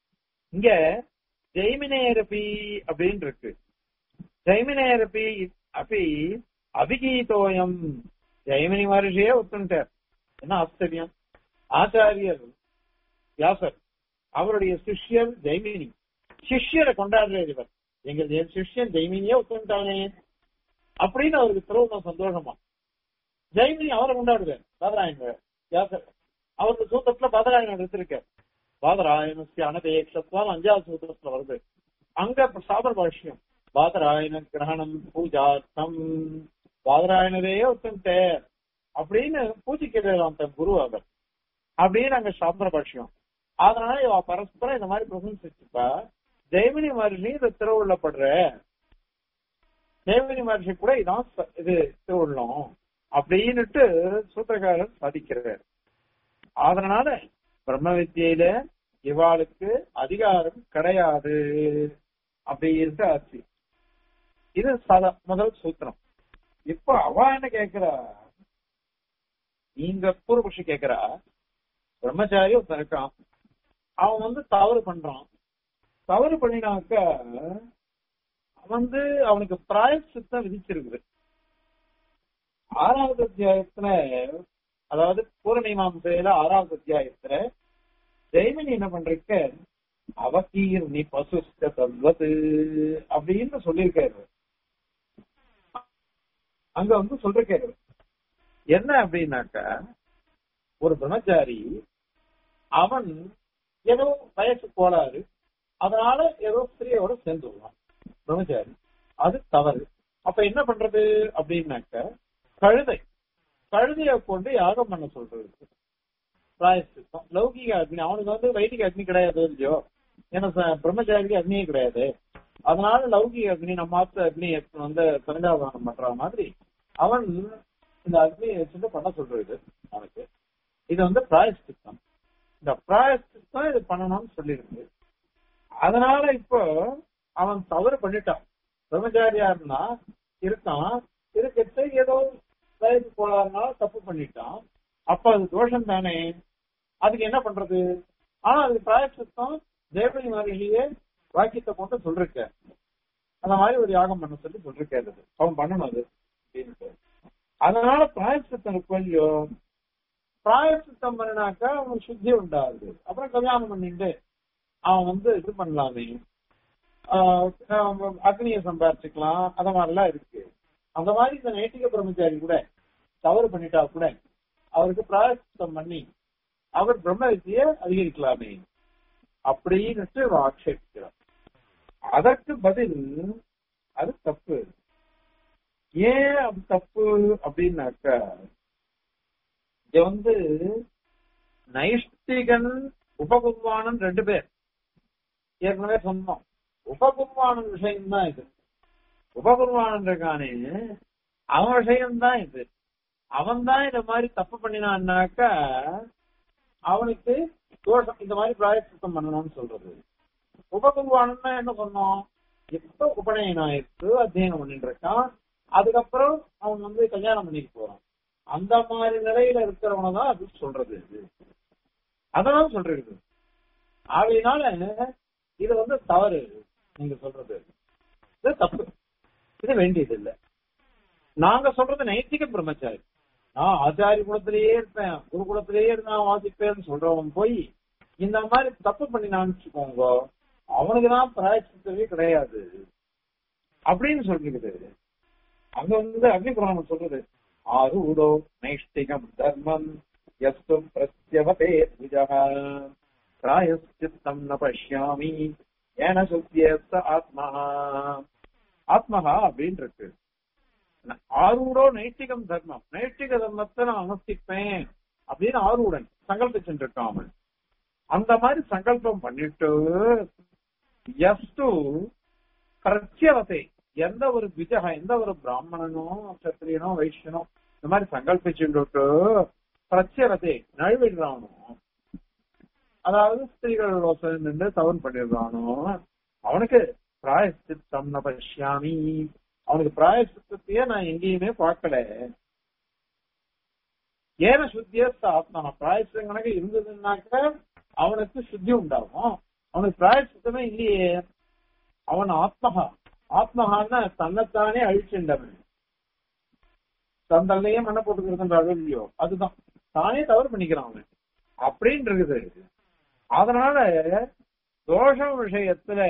இங்க ஜெய்மினேரபி அப்படின்னு இருக்கு ஜெய்மினேரபி அப்படி அபிகீதோயம் ஜெய்மினி மகர்ஷியே ஒத்துட்டார் என்ன ஆச்சரியம் ஆச்சாரியர் வியாசர் அவருடைய சிஷ்யர் ஜெய்மினி சிஷ்யரை கொண்டாடுறார் இவர் எங்க என் சிஷ்யன் ஜெய்மினியே ஒத்துட்டானே அப்படின்னு அவருக்கு திரும்ப சந்தோஷமா ஜெய்மினி அவரை கொண்டாடுவார் பாதராயண வியாசர் அவருக்கு சூத்திரத்துல பாதராயணன் எடுத்திருக்கார் பாதராயணஸ்ய அனபேட்சத்வால் அஞ்சாவது சூத்திரத்துல வருது அங்க சாபர் பாஷ்யம் பாதராயண கிரகணம் பூஜார்த்தம் பாதராயணரே ஒத்துட்டே அப்படின்னு பூஜிக்கிறான் தன் குரு அவர் அப்படின்னு அங்க சாஸ்திர பாஷ்யம் அதனால இவ பரஸ்பரம் இந்த மாதிரி பிரசங்கிச்சுப்பா ஜெய்மினி மகர்ஷி இது திருவுள்ளப்படுற ஜெய்மினி மகர்ஷி கூட இதான் ச- இது திருவுள்ளம் அப்படின்னுட்டு சூத்திரக்காரர் சாதிக்கிறார் அதனால பிரம்ம வித்தியில இவாளுக்கு அதிகாரம் கிடையாது அப்படின்ட்டு ஆச்சு இது சத முதல் சூத்திரம் இப்ப அவ என்ன கேக்குறா நீங்க பூர்வபக்ஷி கேக்குறா பிரம்மச்சாரி ஒருத்தன் இருக்கான் அவன் வந்து தவறு பண்றான் தவறு பண்ணினாக்க வந்து அவனுக்கு பிராயசித்தம் விதிச்சிருக்குது ஆறாவது அத்தியாயத்துல அதாவது பூர்ணிமாம்சையில ஆறாவது அத்தியாயத்துல ஜெய்மினி என்ன பண்றீங்க அவகீர் நீ பசுஸ்க தத்வது அப்படின்னு சொல்லியிருக்காரு அங்க வந்து சொல்லிருக்காரு என்ன அப்படின்னாக்கா ஒரு பிரம்மச்சாரி அவன் ஏதோ வயசு கோளாறு அதனால ஏதோ ஸ்திரியோட சேர்ந்துருவான் பிரம்மச்சாரி அது தவறு அப்ப என்ன பண்றது அப்படின்னாக்க கழுதை கழுதைய கொண்டு யாகம் பண்ண சொல்றது பிராயசித்தம் லௌகிக அக்னி அவனுக்கு வந்து வைதிக அக்னி கிடையாது இல்லையோ ஏன்னா ச- பிரம்மச்சாரிக்கு அக்னியே கிடையாது அதனால லௌகிக அக்னி நம்ம மாத்த அக்னி எடுத்துட்டு வந்து சஞ்சாதானம் பண்ற மாதிரி அவன் இந்த அக்னியை வச்சுட்டு பண்ண சொல்றது அவனுக்கு இது வந்து பிராயசித்தம் இந்த பிராயசித்தம் இது பண்ணணும்னு சொல்லியிருக்கு அதனால இப்போ அவன் தவறு பண்ணிட்டான் பிரம்மச்சாரியா இருந்தா இருக்கான் இருக்கச்சு ஏதோ வயது போலாருனால தப்பு பண்ணிட்டான் அப்ப அது தோஷம் தானே அதுக்கு என்ன பண்றது ஆனா அதுக்கு பிராயசித்தம் தேவனி மாதிரிலேயே வாக்கியத்தை கொண்டு சொல்லிருக்க அந்த மாதிரி ஒரு யாகம் பண்ண சொல்லி சொல்லிருக்காரு அது. அவன் பண்ணணும் அது அப்படின்ட்டு அதனால பிராயசித்தம் இருக்கும் இல்லையோ பிராயசித்தம் பண்ணினாக்கா அவனுக்கு சுத்தி உண்டாகுது அப்புறம் கல்யாணம் பண்ணிட்டு அவன் வந்து இது பண்ணலாமே ஆஹ் ஆஹ் அக்னியை சம்பாரிச்சுக்கலாம் அந்த மாதிரிலாம் இருக்கு அந்த மாதிரி இந்த நைட்டிக பிரம்மச்சாரி கூட தவறு பண்ணிட்டா கூட அவருக்கு பிராயசித்தம் பண்ணி அவர் பிரம்ம வித்தியை அதிகரிக்கலாமே அப்படின்னுட்டு இவன் ஆட்சேபிக்கிறார் அதற்கு பதில் அது தப்பு ஏன் அது தப்பு அப்படின்னாக்கா இங்க வந்து நைஷ்டிகன் உபகுர்வானன் ரெண்டு பேர் ஏற்கனவே சொன்னோம் உபகுர்வானன் விஷயம்தான் இது உபகுர்வானன் இருக்கானே அவன் விஷயம்தான் இது அவன் தான் இந்த மாதிரி தப்பு பண்ணினான்னாக்கா அவனுக்கு தோஷம் இந்த மாதிரி பிராயசித்தம் பண்ணணும்னு சொல்றது உபகுருவானன்னா என்ன சொன்னோம் எப்ப உபநயனம் ஆயிருக்கு அத்தியனம் பண்ணிட்டு இருக்கான் அதுக்கப்புறம் அவன் வந்து கல்யாணம் பண்ணிட்டு போறான் அந்த மாதிரி நிலையில இருக்கிறவனை தான் அது சொல்றது இது அதான் சொல்றது ஆகையினால இது வந்து தவறு நீங்க சொல்றது இது தப்பு இது வேண்டியது இல்லை நாங்க சொல்றது நைத்திக பிரம்மச்சாரி நான் ஆச்சாரி குலத்திலேயே இருப்பேன் குரு குலத்திலேயே இருந்தா வாசிப்பேன்னு சொல்றவன் போய் இந்த மாதிரி தப்பு பண்ணினான்னு வச்சுக்கோங்க அவனுக்கு தான் பிராயச்சித்தவே கிடையாது அப்படின்னு சொல்லிருக்குது அங்க வந்து அக்னி புராணம் சொல்றது ஆரூடோ நைஷ்டிகம் தர்மம் எஸ்து பிரத்யவதே புஜக பிராயச்சித்தம் ந பஷ்யாமி ஏன சுத்தியஸ்த ஆத்மஹா ஆத்மஹா அப்படின்னு இருக்கு ஆரூடோ நைட்டிகம் தர்மம் நைட்டிக தர்மத்தை நான் அனுஷ்டிப்பேன் அப்படின்னு ஆரூடன் சங்கல்பிச்சுட்டு இருக்கான் அவன் அந்த மாதிரி சங்கல்பம் பண்ணிட்டு எஸ்டு பிரத்யவத்தை எந்த ஒரு விஜக எந்த ஒரு பிராமணனோ சத்திரியனோ வைஷ்யனோ இந்த மாதிரி சங்கல்பிச்சுட்டு பிரத்யவத்தை நழுவிடுறானோ அதாவது ஸ்திரீகளோட சேர்ந்து தவறு பண்ணிடுறானோ அவனுக்கு பிராயசித்தம் ந பஷ்யாமி அவனுக்கு பிராயசித்தத்தையே நான் எங்கேயுமே பார்க்கல ஏன சுத்தியஸ்த ஆத்மா பிராயசித்தம் கணக்கு இருந்ததுன்னாக்க அவனுக்கு சுத்தி உண்டாகும் அவனுக்கு பிராயசித்தமே இல்லையே அவன் ஆத்மகா ஆத்மகான்னா தன்னைத்தானே அழிச்சுண்டவன் தன் தன்னையே மண்ணை போட்டுக்கிறது இல்லையோ அதுதான் தானே தவறு பண்ணிக்கிறான் அவன் அப்படின்னு இருக்குது அதனால தோஷ விஷயத்துல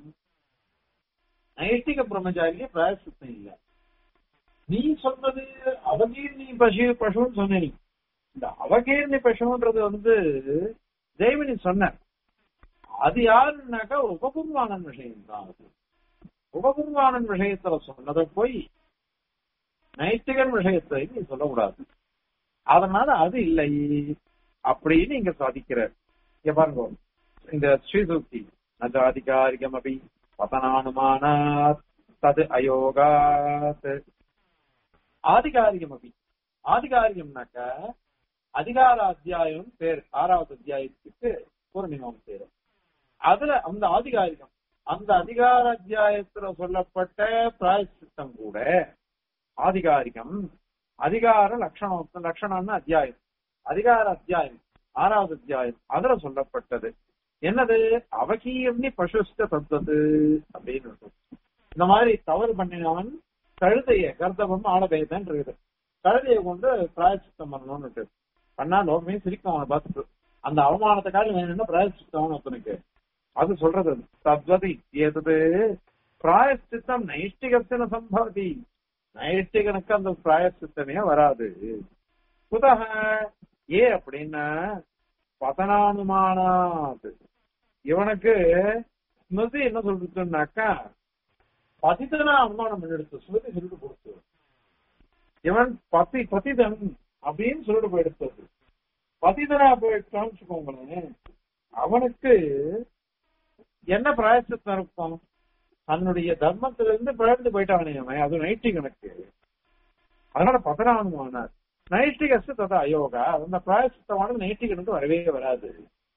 நைஷ்டிக பிரம்மச்சாரிக்கு பிராயசித்தம் இல்லை நீ சொன்னது அவகீர்ணி பசு பசுன்னு சொன்ன நீ இந்த அவகீர்ணி பசுன்றது வந்து தேவினி சொன்ன அது யாருன்னாக்கா உபகுர்வானன் விஷயம் தான் அது உபகுர்வானன் விஷயத்துல சொன்னதை போய் நைட்டிகன் விஷயத்தை நீ சொல்லக்கூடாது அதனால அது இல்லை அப்படின்னு இங்க சாதிக்கிற இங்க பாருங்க இந்த ஸ்ரீசூக்தி நஜாதிகாரிகம் அபி பதனானுமானாத் தது அயோகாத் ஆதிகாரியம் அபி ஆதிகாரியம்னாக்க அதிகார அத்தியாயம் பேர் ஆறாவது அத்தியாயத்துக்கு பூர்ணிமம் பேரு அதுல அந்த ஆதிகாரிகம் அந்த அதிகார அத்தியாயத்துல சொல்லப்பட்ட பிராயசித்தம் கூட ஆதிகாரிகம் அதிகார லட்சணம் லட்சணம்னு அத்தியாயம் அதிகார அத்தியாயம் ஆறாவது அத்தியாயம் அதுல சொல்லப்பட்டது என்னது அவகீர்ணி பசுஷ்ட தத்துவது அப்படின்னு இந்த மாதிரி தவறு பண்ணினவன் கழுதைய கர்த்தவம் ஆடபேதன் இருக்குது கழுதையை கொண்டு பிராயச்சித்தம் பண்ணணும்னு பண்ணா லோகமே சிரிக்கும் அவனை பார்த்துட்டு அந்த அவமானத்துக்காக வேணும்னா பிராயச்சித்தம் ஒருத்தனுக்கு அது சொல்றது தத்வதி ஏதது பிராயச்சித்தம் நைஷ்டிகத்தின சம்பவதி நைஷ்டிகனுக்கு அந்த பிராயச்சித்தமே வராது புதக ஏ அப்படின்னா பதனானுமானாது இவனுக்கு ஸ்மிருதி என்ன சொல்றதுன்னாக்கா பதிதனா அனுமானம் எடுத்து ஸ்மிருதி சொல்லிட்டு கொடுத்து இவன் பதி பதிதன் அப்படின்னு சொல்லிட்டு போயிடுத்தது பதிதனா போயிட்டான்னு வச்சுக்கோங்களேன் அவனுக்கு என்ன பிராயசத்தம் இருக்கும் தன்னுடைய தர்மத்திலிருந்து பிறந்து போயிட்டானே அவன் அது நைட்டிகனுக்கு அதனால பதனானுமானார் நைட்டிகஸ் ததா அயோகா அந்த பிராயசித்தமானது நைட்டிகனுக்கு வரவே வராது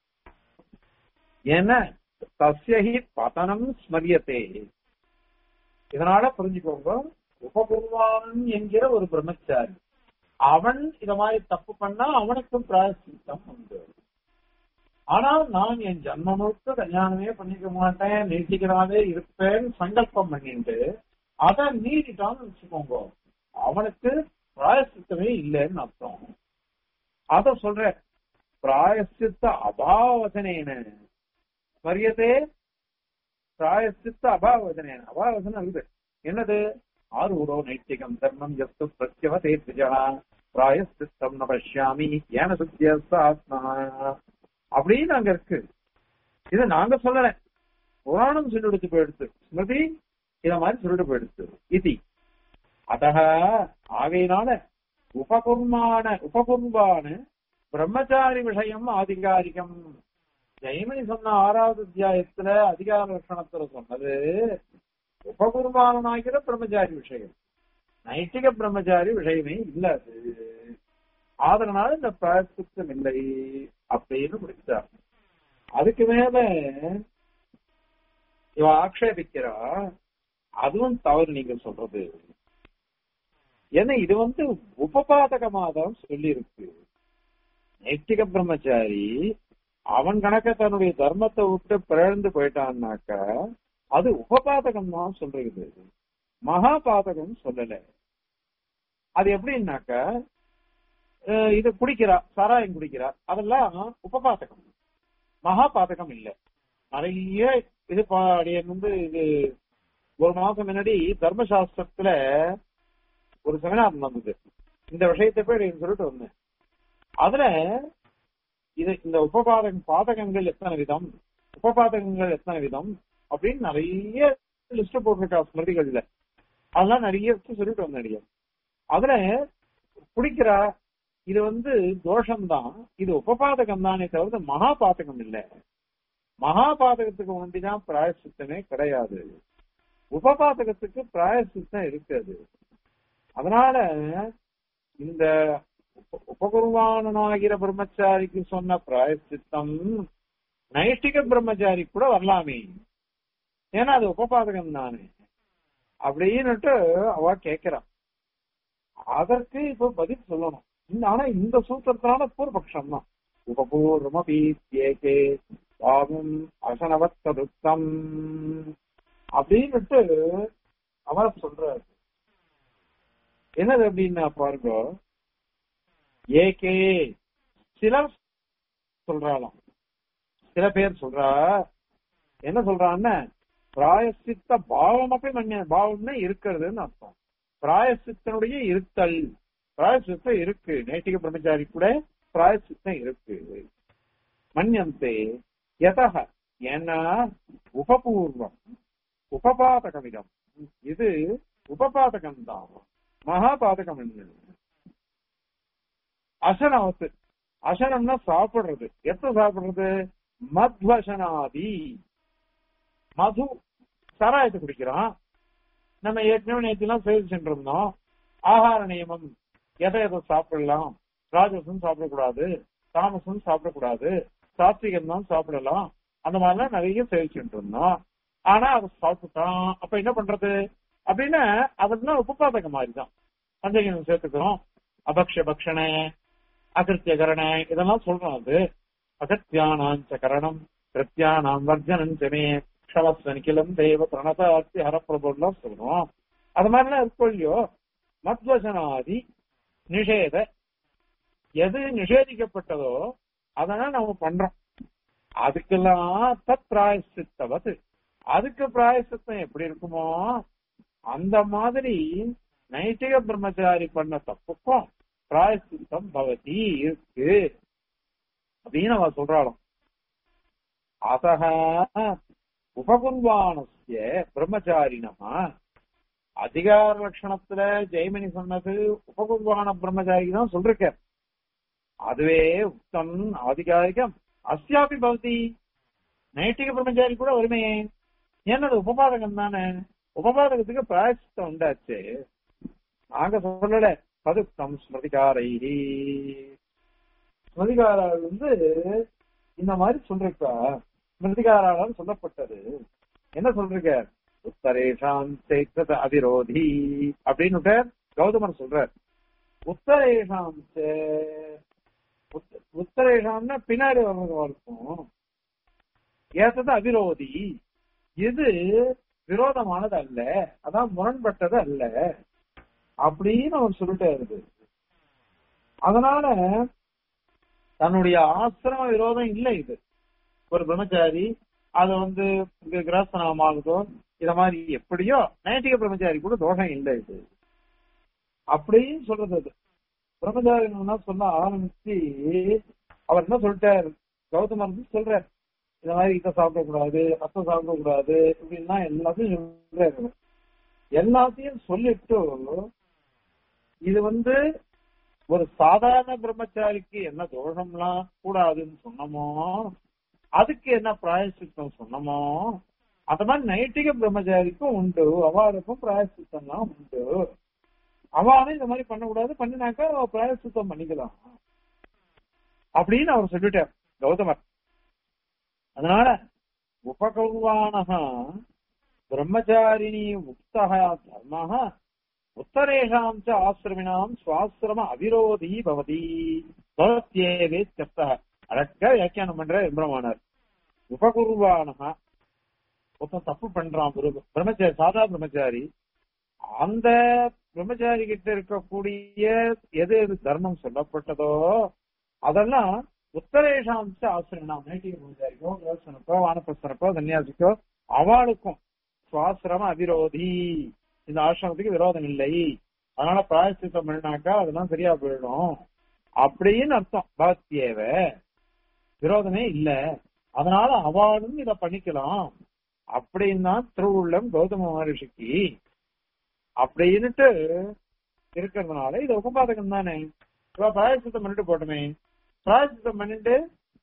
ஏன்னா தஸ்யஹி பதனம் ஸ்மரியத்தே இதனால புரிஞ்சுக்கோங்க உபகுர்வான் என்கிற ஒரு பிரம்மச்சாரி அவன் இத மாதிரி தப்பு பண்ணா அவனுக்கும் பிராயசித்தம் உண்டு ஆனால் நான் என் ஜன்ம முழுக்க கல்யாணமே பண்ணிக்க மாட்டேன் நீட்டிக்கிறாவே இருப்பேன் சங்கல்பம் பண்ணிட்டு அதை மீறிட்டான்னு வச்சுக்கோங்க அவனுக்கு பிராயசித்தமே இல்லைன்னு அர்த்தம் அத சொல்ற பிராயசித்த அபாவசனேன ஸ்மரியத்தே பிராயசித்த அபாவசனேன அபாவசனம் இருக்குது என்னது ஆரூடோ நைட்டிகம் தர்மம் எஸ்து பிரத்யவதே திஜா பிராயசித்தம் ந பஷ்யாமி ஏன சுத்தியஸ்த ஆத்மா அப்படின்னு அங்க இருக்கு இத நாங்க சொல்லல புராணம் சொல்லிடுத்து போயிடுத்து ஸ்மிருதி இத மாதிரி சொல்லிட்டு போயிடுத்து இதி அத ஆகையினால உபகுர்மான உபகுர்வான பிரம்மச்சாரி விஷயம் ஆதிகாரிகம் ஜெயமணி சொன்ன ஆறாவது அத்தியாயத்துல அதிகார லட்சணத்துல சொன்னது உபகுர்வானாகிற பிரம்மச்சாரி விஷயம் நைட்டிக பிரம்மச்சாரி விஷயமே இல்ல அது அதனால இந்த பிராயசித்தம் இல்லை அப்படின்னு முடிச்சார் அதுக்கு மேல இவ ஆக்ஷேபிக்கிறா அதுவும் தவறு நீங்க சொல்றது ஏன்னா இது வந்து உபபாதகமா தான் சொல்லி இருக்கு நைட்டிக பிரம்மச்சாரி அவன் கணக்க தன்னுடைய தர்மத்தை விட்டு பிறழ்ந்து போயிட்டான்னாக்க அது உபபாதகம் தான் சொல்றது மகா பாதகம் சொல்லல அது எப்படின்னாக்க இது குடிக்கிறா சாராயம் குடிக்கிறா அதெல்லாம் உபபாதகம் மகா பாதகம் இல்ல நிறைய இது வந்து இது ஒரு மாசம் முன்னாடி தர்மசாஸ்திரத்துல ஒரு செமினார் நடந்தது இந்த விஷயத்தை போய் சொல்லிட்டு வந்தேன் அதுல இது இந்த உபபாதக பாதகங்கள் எத்தனை விதம் உபபாதகங்கள் எத்தனை விதம் அப்படின்னு நிறைய லிஸ்ட் போட்டிருக்கா ஸ்மிருதிகள்ல அதெல்லாம் நிறைய சொல்லிட்டு வந்தேன் அதுல குடிக்கிறா இது வந்து தோஷம்தான் இது உபபாதகம் தானே தவிர மகா பாதகம் இல்ல மகா பாதகத்துக்கு ஒண்டிதான் பிராயசித்தமே கிடையாது உபபாதகத்துக்கு பிராயசித்தம் இருக்காது அதனால இந்த உபகுருவானாகிற பிரம்மச்சாரிக்கு சொன்ன பிராயசித்தம் நைஷ்டிக பிரம்மச்சாரி கூட வரலாமே ஏன்னா அது உபபாதகம் தானே அப்படின்னுட்டு அவ கேக்குறான் அதற்கு இப்ப பதில் சொல்லணும் ஆனா இந்த சூத்திரத்தினால பூர்வபக்ஷம் தான் உபபூர்வமபி ஏகே பாவம் அசனவத்ததுத்தம் அப்படின்னுட்டு அவர் சொல்றாரு என்னது அப்படின்னா பாருங்க ஏகே சிலர் சொல்றாளாம் சில பேர் சொல்றா என்ன சொல்றான்னு பிராயசித்த பாவம் அப்படி மன்னிய பாவம்னா இருக்கிறதுன்னு அர்த்தம் பிராயசித்தனுடைய இருத்தல் பிராயசித்தம் இருக்கு நைட்டிக பிரம்மச்சாரி கூட பிராயசித்தம் இருக்கு மன்யந்தே எதக ஏன்னா உபபூர்வம் உபபாதகமிடம் இது உபபாதகம் தான் மகாபாதகம் என்ன அசனவத்து அசனம்னா சாப்பிடுறது எப்ப சாப்பிடுறது மத்வசனாதி மது சாராயத்தை குடிக்கிறான் நம்ம ஏற்கனவே நேற்றுலாம் சேவிச்சுட்டு இருந்தோம் ஆகார நியமம் எதை எதை சாப்பிடலாம் ராஜசம் சாப்பிடக்கூடாது தாமசம் சாப்பிடக்கூடாது சாத்விகம் தான் சாப்பிடலாம் அந்த மாதிரிலாம் நிறைய சேவிச்சுட்டு இருந்தோம் ஆனா அதை சாப்பிட்டுட்டான் அப்ப என்ன பண்றது அப்படின்னா அதெல்லாம் உபபாதக மாதிரி தான் பஞ்சகம் சேர்த்துக்கிறோம் அபக்ஷ பக்ஷண அகிருத்திய கரண இதெல்லாம் சொல்றோம் அது அகத்தியானாஞ்ச கரணம் கிருத்தியானாம் வர்ஜனம் செமே க்ஷவஸ்வனிக்கிலம் தேவ பிரணதாத்தி ஹரப்பிரபுலாம் சொல்றோம் அது மாதிரிலாம் இருக்கும் இல்லையோ மத்வசனாதி நிஷேத எது நிஷேதிக்கப்பட்டதோ அதெல்லாம் நம்ம பண்றோம் அதுக்கெல்லாம் தத் பிராயசித்தவது அதுக்கு பிராயசித்தம் எப்படி இருக்குமோ அந்த மாதிரி நைட்டிக பிரம்மச்சாரி பண்ண தப்புக்கும் பிராயசித்தம் பவதி இருக்கு அப்படின்னு அவ சொல்றாளாம் அத்தக உபகுர்வானஸ்ய பிரம்மச்சாரினமா அதிகார லட்சணத்துல ஜெய்மணி சொன்னது உபகுர்வான பிரம்மச்சாரிக்கு தான் சொல்லிருக்க அதுவே உத்தம் ஆதிகாரிகம் அஸ்யாபி பவதி நைட்டிக பிரம்மச்சாரி கூட வருமே ஏன்னா அது உபபாதகம் தானே உபபாதகத்துக்கு பிராயசித்தம் உண்டாச்சு நாங்க சொல்லல பதுக்தம் ஸ்மிருதிகாரை ஸ்மிருதிகாரால் வந்து இந்த மாதிரி சொல்றா ஸ்மிருதிகாரால் சொல்லப்பட்டது என்ன சொல்றீங்க உத்தரேஷாம் சேத்தத அவிரோதி அப்படின்னு கௌதமர் சொல்றார் உத்தரேஷாம் உத்தரேஷாம்னா பின்னாடி வர்றதா இருக்கும் ஏத்தது அவிரோதி இது விரோதமானது அல்ல அதான் முரண்பட்டது அல்ல அப்படின்னு அவர் சொல்லிட்டே இருக்கு அதனால தன்னுடைய ஆசிரம விரோதம் இல்லை இது ஒரு பிரம்மச்சாரி அது வந்து கிரகஸ்தனமாகதோ இத மாதிரி எப்படியோ நைட்டிக பிரம்மச்சாரி கூட தோஷம் இல்லை இது அப்படின்னு சொல்றது அது பிரம்மச்சாரி என்ன சொல்ல ஆரம்பிச்சு அவர் என்ன சொல்லிட்டாரு கௌதமர் வந்து சொல்றாரு இந்த மாதிரி இதை சாப்பிடக்கூடாது அத்தை சாப்பிடக்கூடாது இப்படின்னா எல்லாத்தையும் சொல்றாரு எல்லாத்தையும் சொல்லிட்டு இது வந்து ஒரு சாதாரண பிரம்மச்சாரிக்கு என்ன தோஷம்லாம் கூடாதுன்னு சொன்னமோ அதுக்கு என்ன பிராயசித்தம் சொன்னமோ அந்த மாதிரி நைட்டிக பிரம்மச்சாரிக்கும் உண்டு அவளுக்கும் பிராயசித்தம்லாம் உண்டு அவளும் இந்த மாதிரி பண்ணக்கூடாது பண்ணினாக்கா அவ பிராயசித்தம் பண்ணிக்கலாம் அப்படின்னு அவர் சொல்லிட்டார் கௌதமர் அதனால உபகௌவானக பிரம்மச்சாரிணி உக்தா தர்ம உத்தரேஷாம் ச ஆசிரமினாம் சுவாசிரம அவிரோதி பவதி பவத்யேவே சப்த அழக்க வியாக்கியானம் பண்ற பிரமாணர் உபகுருவானக ஒருத்தன் தப்பு பண்றான் ஒரு பிரம்மச்சாரி சாதா பிரம்மச்சாரி அந்த பிரம்மச்சாரி கிட்ட இருக்கக்கூடிய எது எது தர்மம் சொல்லப்பட்டதோ அதெல்லாம் உத்தரேஷாம்ச ஆசிரியனாம் நைட்டிக பிரம்மச்சாரிக்கோ கிரகஸ்தனுக்கோ வானப்பிரஸ்தனுக்கோ சன்னியாசிக்கோ அவளுக்கும் சுவாசிரம அவிரோதி இந்த ஆசிரமத்துக்கு விரோதம் இல்லை அதனால பிராயசித்தம் பண்ணினாக்கா அதெல்லாம் சரியா போயிடும் அப்படின்னு அர்த்தம் பக்தியேவ விரோதமே இல்ல அதனால அவளும் இத பண்ணிக்கலாம் அப்படின்னு தான் திருவுள்ளம் கௌதம மகரிஷிக்கு அப்படின்னுட்டு இருக்கிறதுனால இது உபபாதகம் தானே இவ பிராயசித்தம் பண்ணிட்டு போட்டுமே பிராயசித்தம் பண்ணிட்டு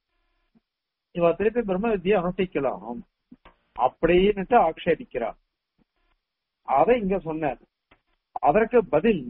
இவ திருப்பி பிரம்ம வித்தியை அனுஷ்டிக்கலாம் அப்படின்னுட்டு ஆக்ஷேபிக்கிறார் அதை இங்க சொன்னார் அதற்கு பதில்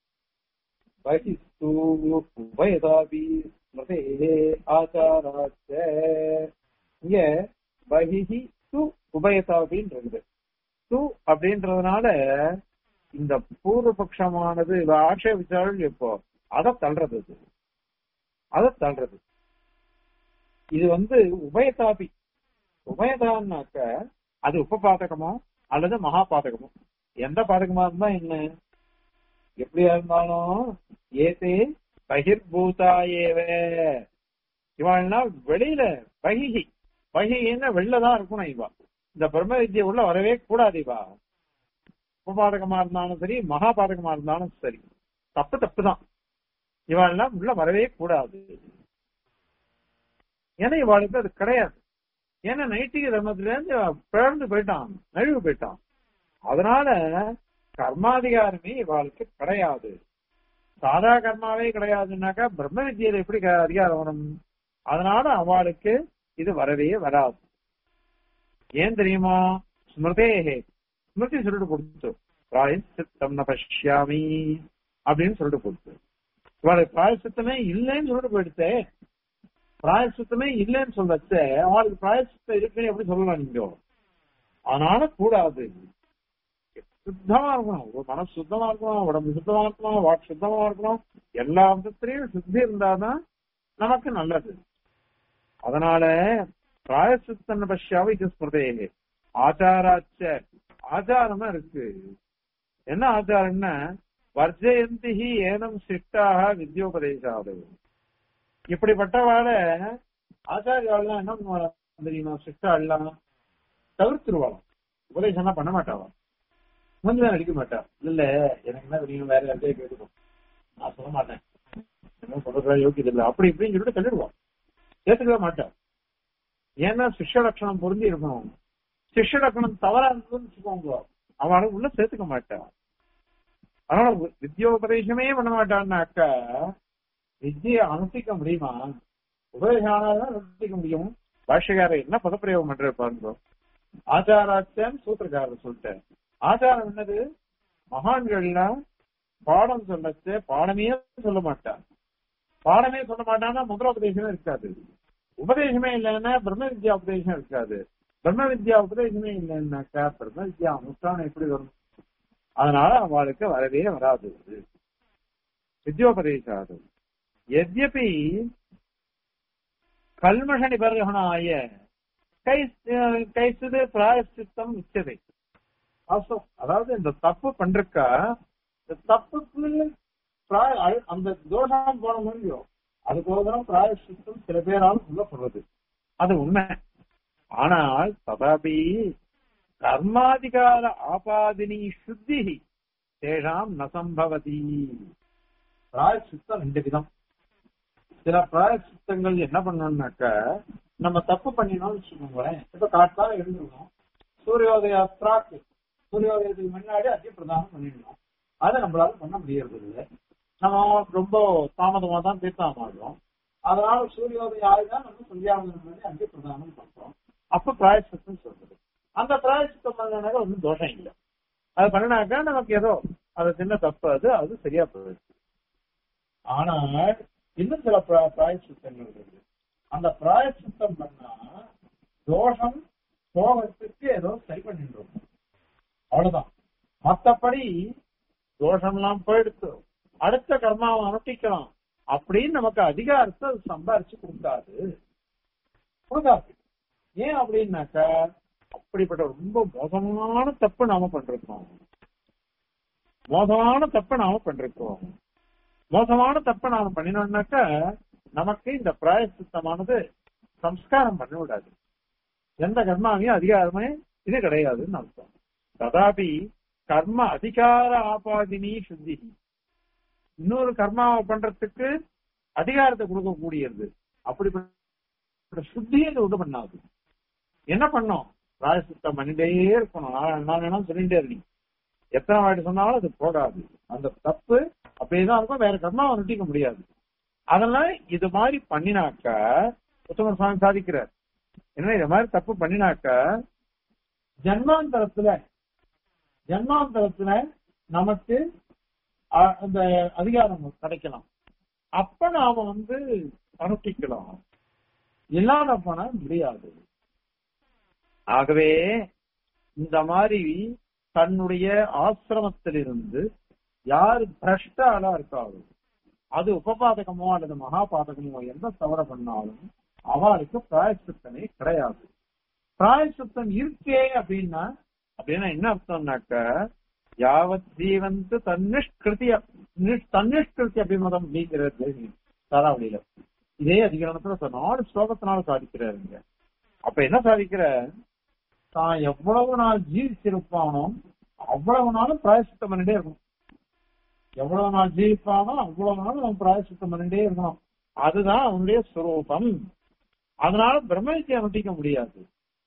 பகிஸ்து உபயதாபி ஸ்மிருதே ஆச்சாராச்ச இங்க பகிஹி து உபயதாபின்னு இருக்குது து அப்படின்றதுனால இந்த பூர்வபக்ஷமானது இவ ஆட்சேபிச்சாலும் எப்போ அதை தள்ளுறது இது அதை தள்ளுறது இது வந்து உபயதாபி உபயதான்னாக்க அது உபபாதகமோ அல்லது மகா பாதகமோ எந்த பாதகமா இருந்தா என்ன எப்படியா இருந்தாலும் ஏதே பகிர்பூதா ஏவ இவள்னா வெளியில பகிகி பகிகின்னா வெளிலதான் இருக்கணும் இவா இந்த பிரம்ம வித்யை உள்ள வரவே கூடாது இவா உபபாதகமா இருந்தாலும் சரி மகா பாதகமா இருந்தாலும் சரி தப்பு தப்பு தான் இவாள்லாம் உள்ள வரவே கூடாது ஏன்னா இவாளுக்கு அது கிடையாது ஏன்னா நைட்டிக தர்மத்துல இருந்து பிறந்து போயிட்டான் நழுவு போயிட்டான் அதனால கர்மாதிகாரமே இவாளுக்கு கிடையாது சாதா கர்மாவே கிடையாதுன்னாக்கா பிரம்ம வித்தியில எப்படி க- அதிகாரம் வரும் அதனால அவளுக்கு இது வரவே வராது ஏன் தெரியுமா ஸ்மிருதேஹே ஸ்மிருதி சொல்லிட்டு கொடுத்து பிராயசித்தம் ந பஷ்யாமி அப்படின்னு சொல்லிட்டு கொடுத்து இவளுக்கு பிராயசித்தமே இல்லைன்னு சொல்லிட்டு போயிடுத்தே பிராயசித்தமே இல்லைன்னு சொல்லச்சே அவளுக்கு பிராயசித்தம் இருக்குன்னு எப்படி சொல்லலாம் நீங்க அதனால கூடாது சுத்தமா இருக்கணும் ஒரு மனசு சுத்தமா இருக்கணும் உடம்பு சுத்தமா இருக்கணும் வாக்கு சுத்தமா இருக்கணும் எல்லா விதத்திலையும் சுத்தி இருந்தாதான் நமக்கு நல்லது அதனால பிராயசித்தன் பஷ்யாவை இது ஸ்மிருதே ஆச்சாராச்ச ஆச்சாரமா இருக்கு என்ன ஆச்சாரம்னா வர்ஜயந்தி ஏனம் சிட்டாக வித்யோபதேசாது இப்படிப்பட்டவாழ ஆச்சாரியாலாம் என்ன பண்ணுவாங்க தெரியுமா சிட்டாலாம் தவிர்த்துருவாளாம் உபதேசம்லாம் பண்ண மாட்டாளாம் கொஞ்சம் அடிக்க மாட்டா இல்ல எனக்கு என்ன தெரியும் வேற யார்கிட்டயே கேட்டுக்கோ நான் சொல்ல மாட்டேன் என்ன சொல்றது யோக்கியது இல்லை அப்படி இப்படின்னு சொல்லிட்டு சொல்லிடுவான் ஏத்துக்கவே மாட்டா ஏன்னா சிஷ்ய லட்சணம் பொருந்தி இருக்கணும் சிஷ்ய லட்சணம் தவறா இருந்ததுன்னு வச்சுக்கோங்க அவனை உள்ள சேர்த்துக்க மாட்டான் அதனால வித்யோபதேசமே பண்ண மாட்டான்னாக்கா வித்தியை அனுஷ்டிக்க முடியுமா உபதேசம் ஆனாதான் அனுஷ்டிக்க முடியும் பாஷ்யக்காரர் என்ன பதப்பிரயோகம் பண்ற பாருங்க ஆச்சாராச்சன் சூத்திரக்காரர் சொல்லிட்டேன் ஆச்சாரம் என்னது மகான்கள்லாம் பாடம் சொல்லச்சு பாடமே சொல்ல மாட்டான் பாடமே சொல்ல மாட்டான்னா மந்திரோபதேசமே இருக்காது உபதேசமே இல்லைன்னா பிரம்ம வித்யா உபதேசம் இருக்காது பிரம்ம வித்யா உபதேசமே இல்லைன்னாக்கா பிரம்ம வித்யா அனுஷ்டானம் எப்படி வரும் அதனால அவளுக்கு வரவே வராது வித்யோபதேசாது எத்யபி கல்மஷ நிபர்கணாய கை கைசுது பிராயசித்தம் உச்சதை வாஸ்தவம். அதாவது இந்த தப்பு பண்றக்கா இந்த தப்புக்கு பிராய- அழு- அந்த தோஷம் போன முடியும் அதுக்கோசரம் பிராயசித்தம் சில பேரால் சொல்லப்படுறது அது உண்மை ஆனால் ததாபி கர்மாதிகார ஆபாதினி சுத்தி தேஷாம் நசம்பவதி பிராயசித்தம் ரெண்டு விதம் சில பிராயசித்தங்கள் என்ன பண்ணணும்னாக்க நம்ம தப்பு பண்ணினோம்னு வச்சுக்கோங்களேன் இப்ப காட்டால எழுந்துருக்கோம் சூரியோதய பிராக்கு சூரியோதயத்துக்கு முன்னாடி அத்திய பிரதானம் பண்ணிடணும் அதை நம்மளால பண்ண முடியறது இல்லை நம்ம ரொம்ப தாமதமா தான் தீர்த்தம் ஆடுறோம் அதனால சூரியோதயம் ஆயுதான் நம்ம சந்தியாவதனம் பண்ணி அத்திய பிரதானம் பண்றோம் அப்ப பிராயசித்தம் சொல்றது அந்த பிராயசித்தம் பண்ணனாக்க ஒன்றும் தோஷம் இல்லை அது பண்ணினாக்கா நமக்கு ஏதோ அது சின்ன தப்பு அது அது சரியா போயிடுச்சு ஆனால் இன்னும் சில பிர- பிராயச்சித்தங்கள் இருக்கு அந்த பிராயச்சித்தம் பண்ணா தோஷம் போகத்துக்கு ஏதோ சரி பண்ணிட்டு இருக்கும் அவ்வளவுதான் மத்தபடி தோஷம்லாம் போயிடுத்து அடுத்த கர்மாவை அனுஷ்டிக்கலாம் அப்படின்னு நமக்கு அதிகாரத்தை அது சம்பாரிச்சு கொடுக்காது கொடுக்காது ஏன் அப்படின்னாக்கா அப்படிப்பட்ட ரொம்ப மோசமான தப்பு நாம பண்றோம் மோசமான தப்பை நாம பண்றோம் மோசமான தப்பை நாம பண்ணினோம்னாக்கா நமக்கு இந்த பிராயசித்தமானது சம்ஸ்காரம் பண்ண விடாது எந்த கர்மாவையும் அதிகாரமே இது கிடையாதுன்னு அர்த்தம் ததாபி கர்ம அதிகார ஆபாதினி சுத்தி இன்னொரு கர்மாவை பண்றதுக்கு அதிகாரத்தை கொடுக்கக்கூடியது அப்படிப்பட்ட சுத்தியை இது உண்டு பண்ணாது என்ன பண்ணோம் பிராயசித்தம் பண்ணிட்டே இருக்கணும் நான் நான் வேணாம் சொல்லிட்டே இருக்கீங்க எத்தனை வாட்டி சொன்னாலும் அது போகாது அந்த தப்பு அப்படியேதான் இருக்கும் வேற கர்மாவை நட்டிக்க முடியாது அதெல்லாம் இது மாதிரி பண்ணினாக்க உத்தமர் சுவாமி சாதிக்கிறார் என்ன இது மாதிரி தப்பு பண்ணினாக்க ஜன்மாந்தரத்துல ஜன்மாந்தரத்துல நமக்கு அ- அந்த அதிகாரம் கிடைக்கலாம் அப்ப நாம வந்து அனுஷ்டிக்கலாம் இல்லாத போனா முடியாது ஆகவே இந்த மாதிரி தன்னுடைய ஆசிரமத்திலிருந்து யார் பிரஷ்ட ஆளா இருக்காரோ அது உபபாதகமோ அல்லது மகாபாதகமோ எந்த தவற பண்ணாலும் அவளுக்கு பிராயசித்தமே கிடையாது பிராயசித்தம் இருக்கே அப்படின்னா அப்படின்னா என்ன அர்த்தம்னாக்க யாவத் ஜீவந்து தன்னிஷ்கிருதி தன்னிஷ்கிருதி அபிமதம் அப்படிங்கிறது தாராவளியில இதே அதிகரணத்துல நாலு ஸ்லோகத்தினால சாதிக்கிறாருங்க அப்ப என்ன சாதிக்கிற தான் எவ்வளவு நாள் ஜீவிச்சிருப்பானோ அவ்வளவு நாளும் பிராயசித்தம் பண்ணிட்டே இருக்கணும் எவ்வளவு நாள் ஜீவிப்பானோ அவ்வளவு நாள் அவன் பிராயசித்தம் பண்ணிட்டே இருக்கணும் அதுதான் அவனுடைய சுரூபம் அதனால பிரம்மவித்தியை அனுஷ்டிக்க முடியாது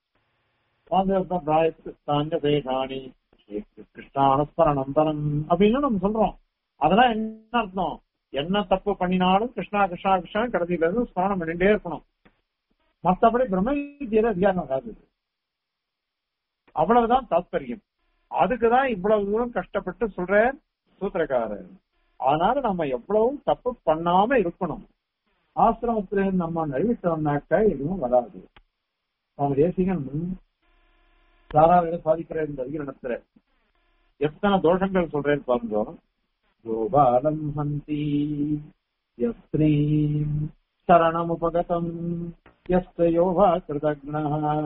தேகாணி கிருஷ்ணானுஸ்மரணம்பரம் அப்படின்னு நம்ம சொல்றோம் அதெல்லாம் என்ன அர்த்தம் என்ன தப்பு பண்ணினாலும் கிருஷ்ணா கிருஷ்ணா கிருஷ்ணா கடைசியில இருந்து ஸ்மரணம் பண்ணிட்டே இருக்கணும் மத்தபடி பிரம்மவித்தியில அதிகாரம் வராது அவ்வளவுதான் தாத்பரியம் அதுக்குதான் இவ்வளவு தூரம் கஷ்டப்பட்டு சொல்ற சூத்திரக்காரர் அதனால நம்ம எவ்வளவும் தப்பு பண்ணாம இருக்கணும் ஆசிரமத்துல நம்ம நழுவிட்டோம்னாக்க எதுவும் வராது அவங்க தேசிகன் தாராவிட சாதிக்கிற இந்த அதிகரணத்துல எத்தனை தோஷங்கள் சொல்றேன்னு பாருங்க கோபாலம் ஹந்தி யஸ்ரீம் சரணமுபகதம் யஸ்தயோ வா கிருதக்னா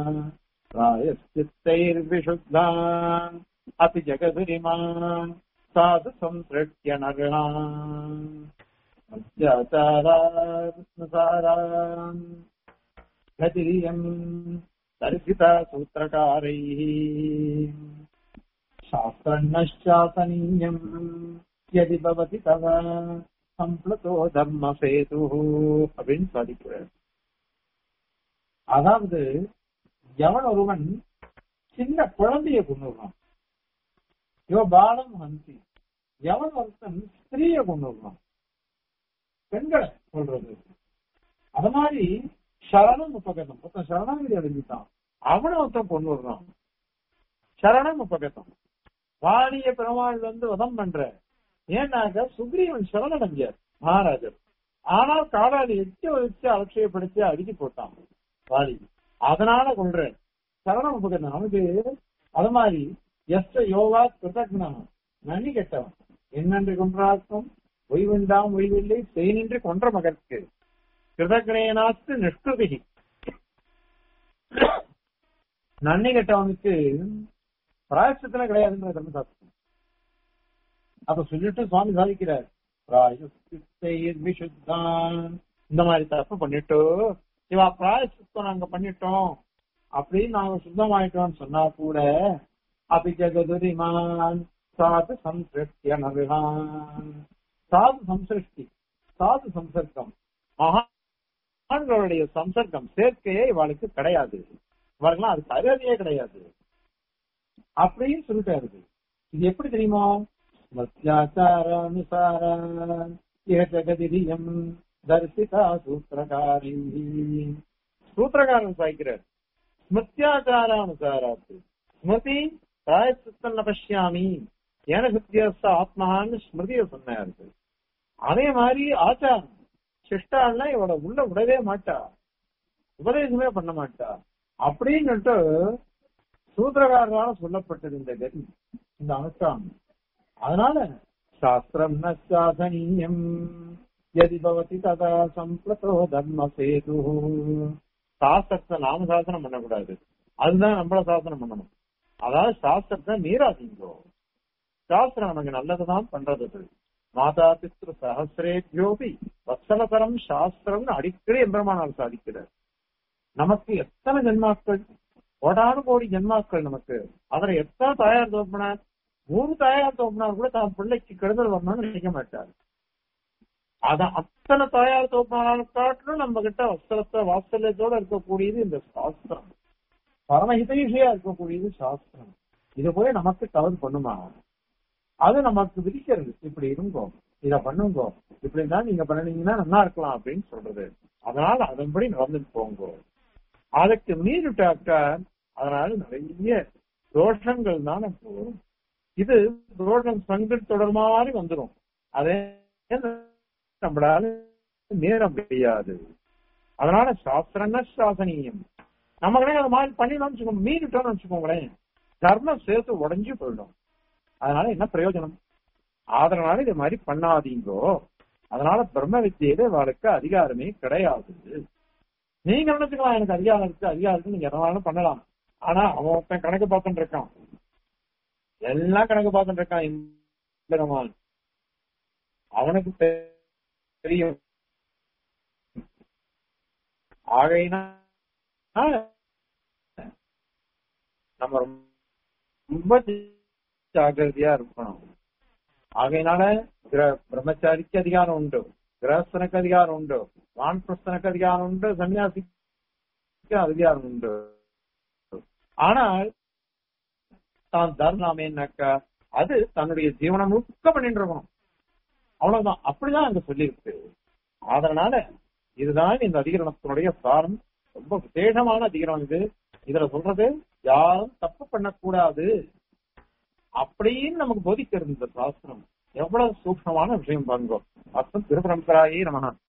प्रायश्चित्तैर्विशुद्धान् अपि जगदुरिमान् साधु संसृत्य नगणान् अत्याचारात्मसारान् गतिरियम् दर्शिता सूत्रकारैः शास्त्रन्नश्चासनीयम् यदि भवति तव சம்ப்ளதோ தர்ம சேது அப்படின்னு சாதிக்கிறார் அதாவது எவன் ஒருவன் சின்ன குழந்தைய கொண்டுடுறான் யோ பாலம் ஹந்தி எவன் ஒருத்தன் ஸ்திரீய கொண்டுடுறான் பெண்களை சொல்றது அது மாதிரி சரணம் உபகதம் ஒருத்தன் சரணாகிரி அடைஞ்சிட்டான் அவனை ஒருத்தன் கொண்டு விடுறான் சரணம் உபகதம் வாணிய பெருமாள் வந்து வதம் பண்ற ஏன்னாக்க சுக்ரீவன் சரணடைஞ்சார் மகாராஜர் ஆனால் காடாளி எட்டு வச்சு அலட்சியப்படுத்தி அடுக்கி போட்டான் வாலி அதனால கொள்றேன் சரணம் உபகரணம் அவனுக்கு அது மாதிரி எஸ்ட யோகா கிருதக்னம் நன்றி கெட்டவன் என்னென்று கொன்றாக்கும் ஒய்வுண்டாம் ஒய்வில்லை செய்நின்று கொன்ற மகற்கு கிருதக்னேனாத்து நிஷ்கிருதி நன்றி கெட்டவனுக்கு பிராயசத்துல கிடையாதுன்ற தர்மசாஸ்திரம் அப்ப சொல்லிட்டு சுவாமி சாதிக்கிறார் பிராயசித்தான் இந்த மாதிரி தப்பு பண்ணிட்டு இவா பிராயசித்தம் நாங்க பண்ணிட்டோம் அப்படின்னு நாங்க சுத்தமாயிட்டோம்னு சொன்னா கூட அபி ஜெகதுரிமான் சாது சம்சிருஷ்டிய நவிகான் சாது சம்சிருஷ்டி சாது சம்சர்க்கம் மகான்களுடைய சம்சர்க்கம் சேர்க்கையே இவளுக்கு கிடையாது இவர்கள்லாம் அதுக்கு அருகதையே கிடையாது அப்படின்னு சொல்லிட்டாரு இது எப்படி தெரியுமா மத்தியாச்சாரானுசாரான் இஹ ஜெகதிரியம் தரிசிதா சூத்திரகாரி சூத்திரகாரன் சாய்க்கிறார் ஸ்மிருத்தியாச்சாரானுசாராத்து ஸ்மிருதி பிராயசித்தம் பசியாமி ஏன சத்தியஸ்த ஆத்மான்னு ஸ்மிருதிய சொன்னாரு அதே மாதிரி ஆச்சாரம் சிஷ்டாலாம் இவள உள்ள விடவே மாட்டா உபதேசமே பண்ண மாட்டா அப்படின்னுட்டு சூத்திரகாரரால சொல்லப்பட்டது இந்த கதி இந்த அனுஷ்டானம் அதனால சாஸ்திரம் ந சாதனீயம் எதி பவதி ததா சம்பிளதோ தர்ம சேது சாஸ்திரத்தை நாம சாசனம் பண்ணக்கூடாது அதுதான் நம்மள சாசனம் பண்ணணும் அதாவது சாஸ்திரத்தை மீறாதீங்கோ சாஸ்திரம் நமக்கு நல்லதுதான் பண்றது மாதா பித்ரு சகசிரேபியோபி வத்சலதரம் சாஸ்திரம்னு அடிக்கடி எம்பெருமானால் சாதிக்கிறார் நமக்கு எத்தனை ஜென்மாக்கள் கோடானு கோடி ஜென்மாக்கள் நமக்கு அதுல எத்தனை தாயார் தோப்பினார் மூணு தாயார் தோப்பினார் கூட தான் பிள்ளைக்கு கெடுதல் வரணும்னு நினைக்க மாட்டார் அத அத்தனை தாயார் தோப்பினாலும் காட்டிலும் நம்ம கிட்ட வஸ்திரத்தை வாத்சல்யத்தோட இருக்கக்கூடியது இந்த சாஸ்திரம் பரமஹிதேஷியா இருக்கக்கூடியது சாஸ்திரம் இது போய் நமக்கு தவறு பண்ணுமா அது நமக்கு விதிக்கிறது இப்படி இருங்கோ இத பண்ணுங்கோ இப்படிதான் நீங்க பண்ணினீங்கன்னா நல்லா இருக்கலாம் அப்படின்னு சொல்றது அதனால அதன்படி நடந்துட்டு போங்கோ அதுக்கு மீறிட்டாக்கா அதனால நிறைய தோஷங்கள் தானே போகும் இது தோஷம் சங்கல் தொடர் மாதிரி வந்துடும் அதே நம்மளால மீற முடியாது அதனால சாஸ்திரங்க சாசனியம் நம்ம கிடையாது அது மாதிரி பண்ணிடலாம்னு வச்சுக்கோங்க மீறிட்டோம்னு வச்சுக்கோங்களேன் தர்மம் சேர்த்து உடஞ்சு போயிடும் அதனால என்ன பிரயோஜனம் அதனால இது மாதிரி பண்ணாதீங்கோ அதனால பிரம்ம வித்தியில அவளுக்கு அதிகாரமே கிடையாது நீங்க நினைச்சுக்கலாம் எனக்கு அதிகாரம் இருக்கு அதிகாரம் இருக்கு நீங்க எதனாலும் பண்ணலாம் ஆனா அவன் ஒருத்தன் கணக்கு பார்த்துட்டு இருக்கான் எல்லாம் கணக்கு பார்த்துட்டு இருக்கான் இந்த பகவான் அவனுக்கு தெ- தெரியும் ஆகையினா நம்ம ரொம்ப ஜாகிரதையா இருக்கணும் ஆகையினால கிர- பிரம்மச்சாரிக்கு அதிகாரம் உண்டு கிரகஸ்தனுக்கு அதிகாரம் உண்டு வான்பிரஸ்தனுக்கு அதிகாரம் உண்டு சன்னியாசிக்கு அதிகாரம் உண்டு ஆனால் தான் தர்ணாமேனாக்கா அது தன்னுடைய ஜீவனம் முழுக்க பண்ணிட்டு இருக்கணும் அவ்வளவுதான் அப்படிதான் அங்க சொல்லியிருக்கு அதனால இதுதான் இந்த அதிகரணத்தினுடைய சாரம் ரொம்ப விசேஷமான அதிகரணம் இது இதுல சொல்றது யாரும் தப்பு பண்ணக்கூடாது அப்படின்னு நமக்கு போதிக்கிறது இந்த சாஸ்திரம் எவ்வளவு சூக்ஷ்மமான விஷயம் பாருங்க அர்த்தம் திருப்பரம்பராயே நமக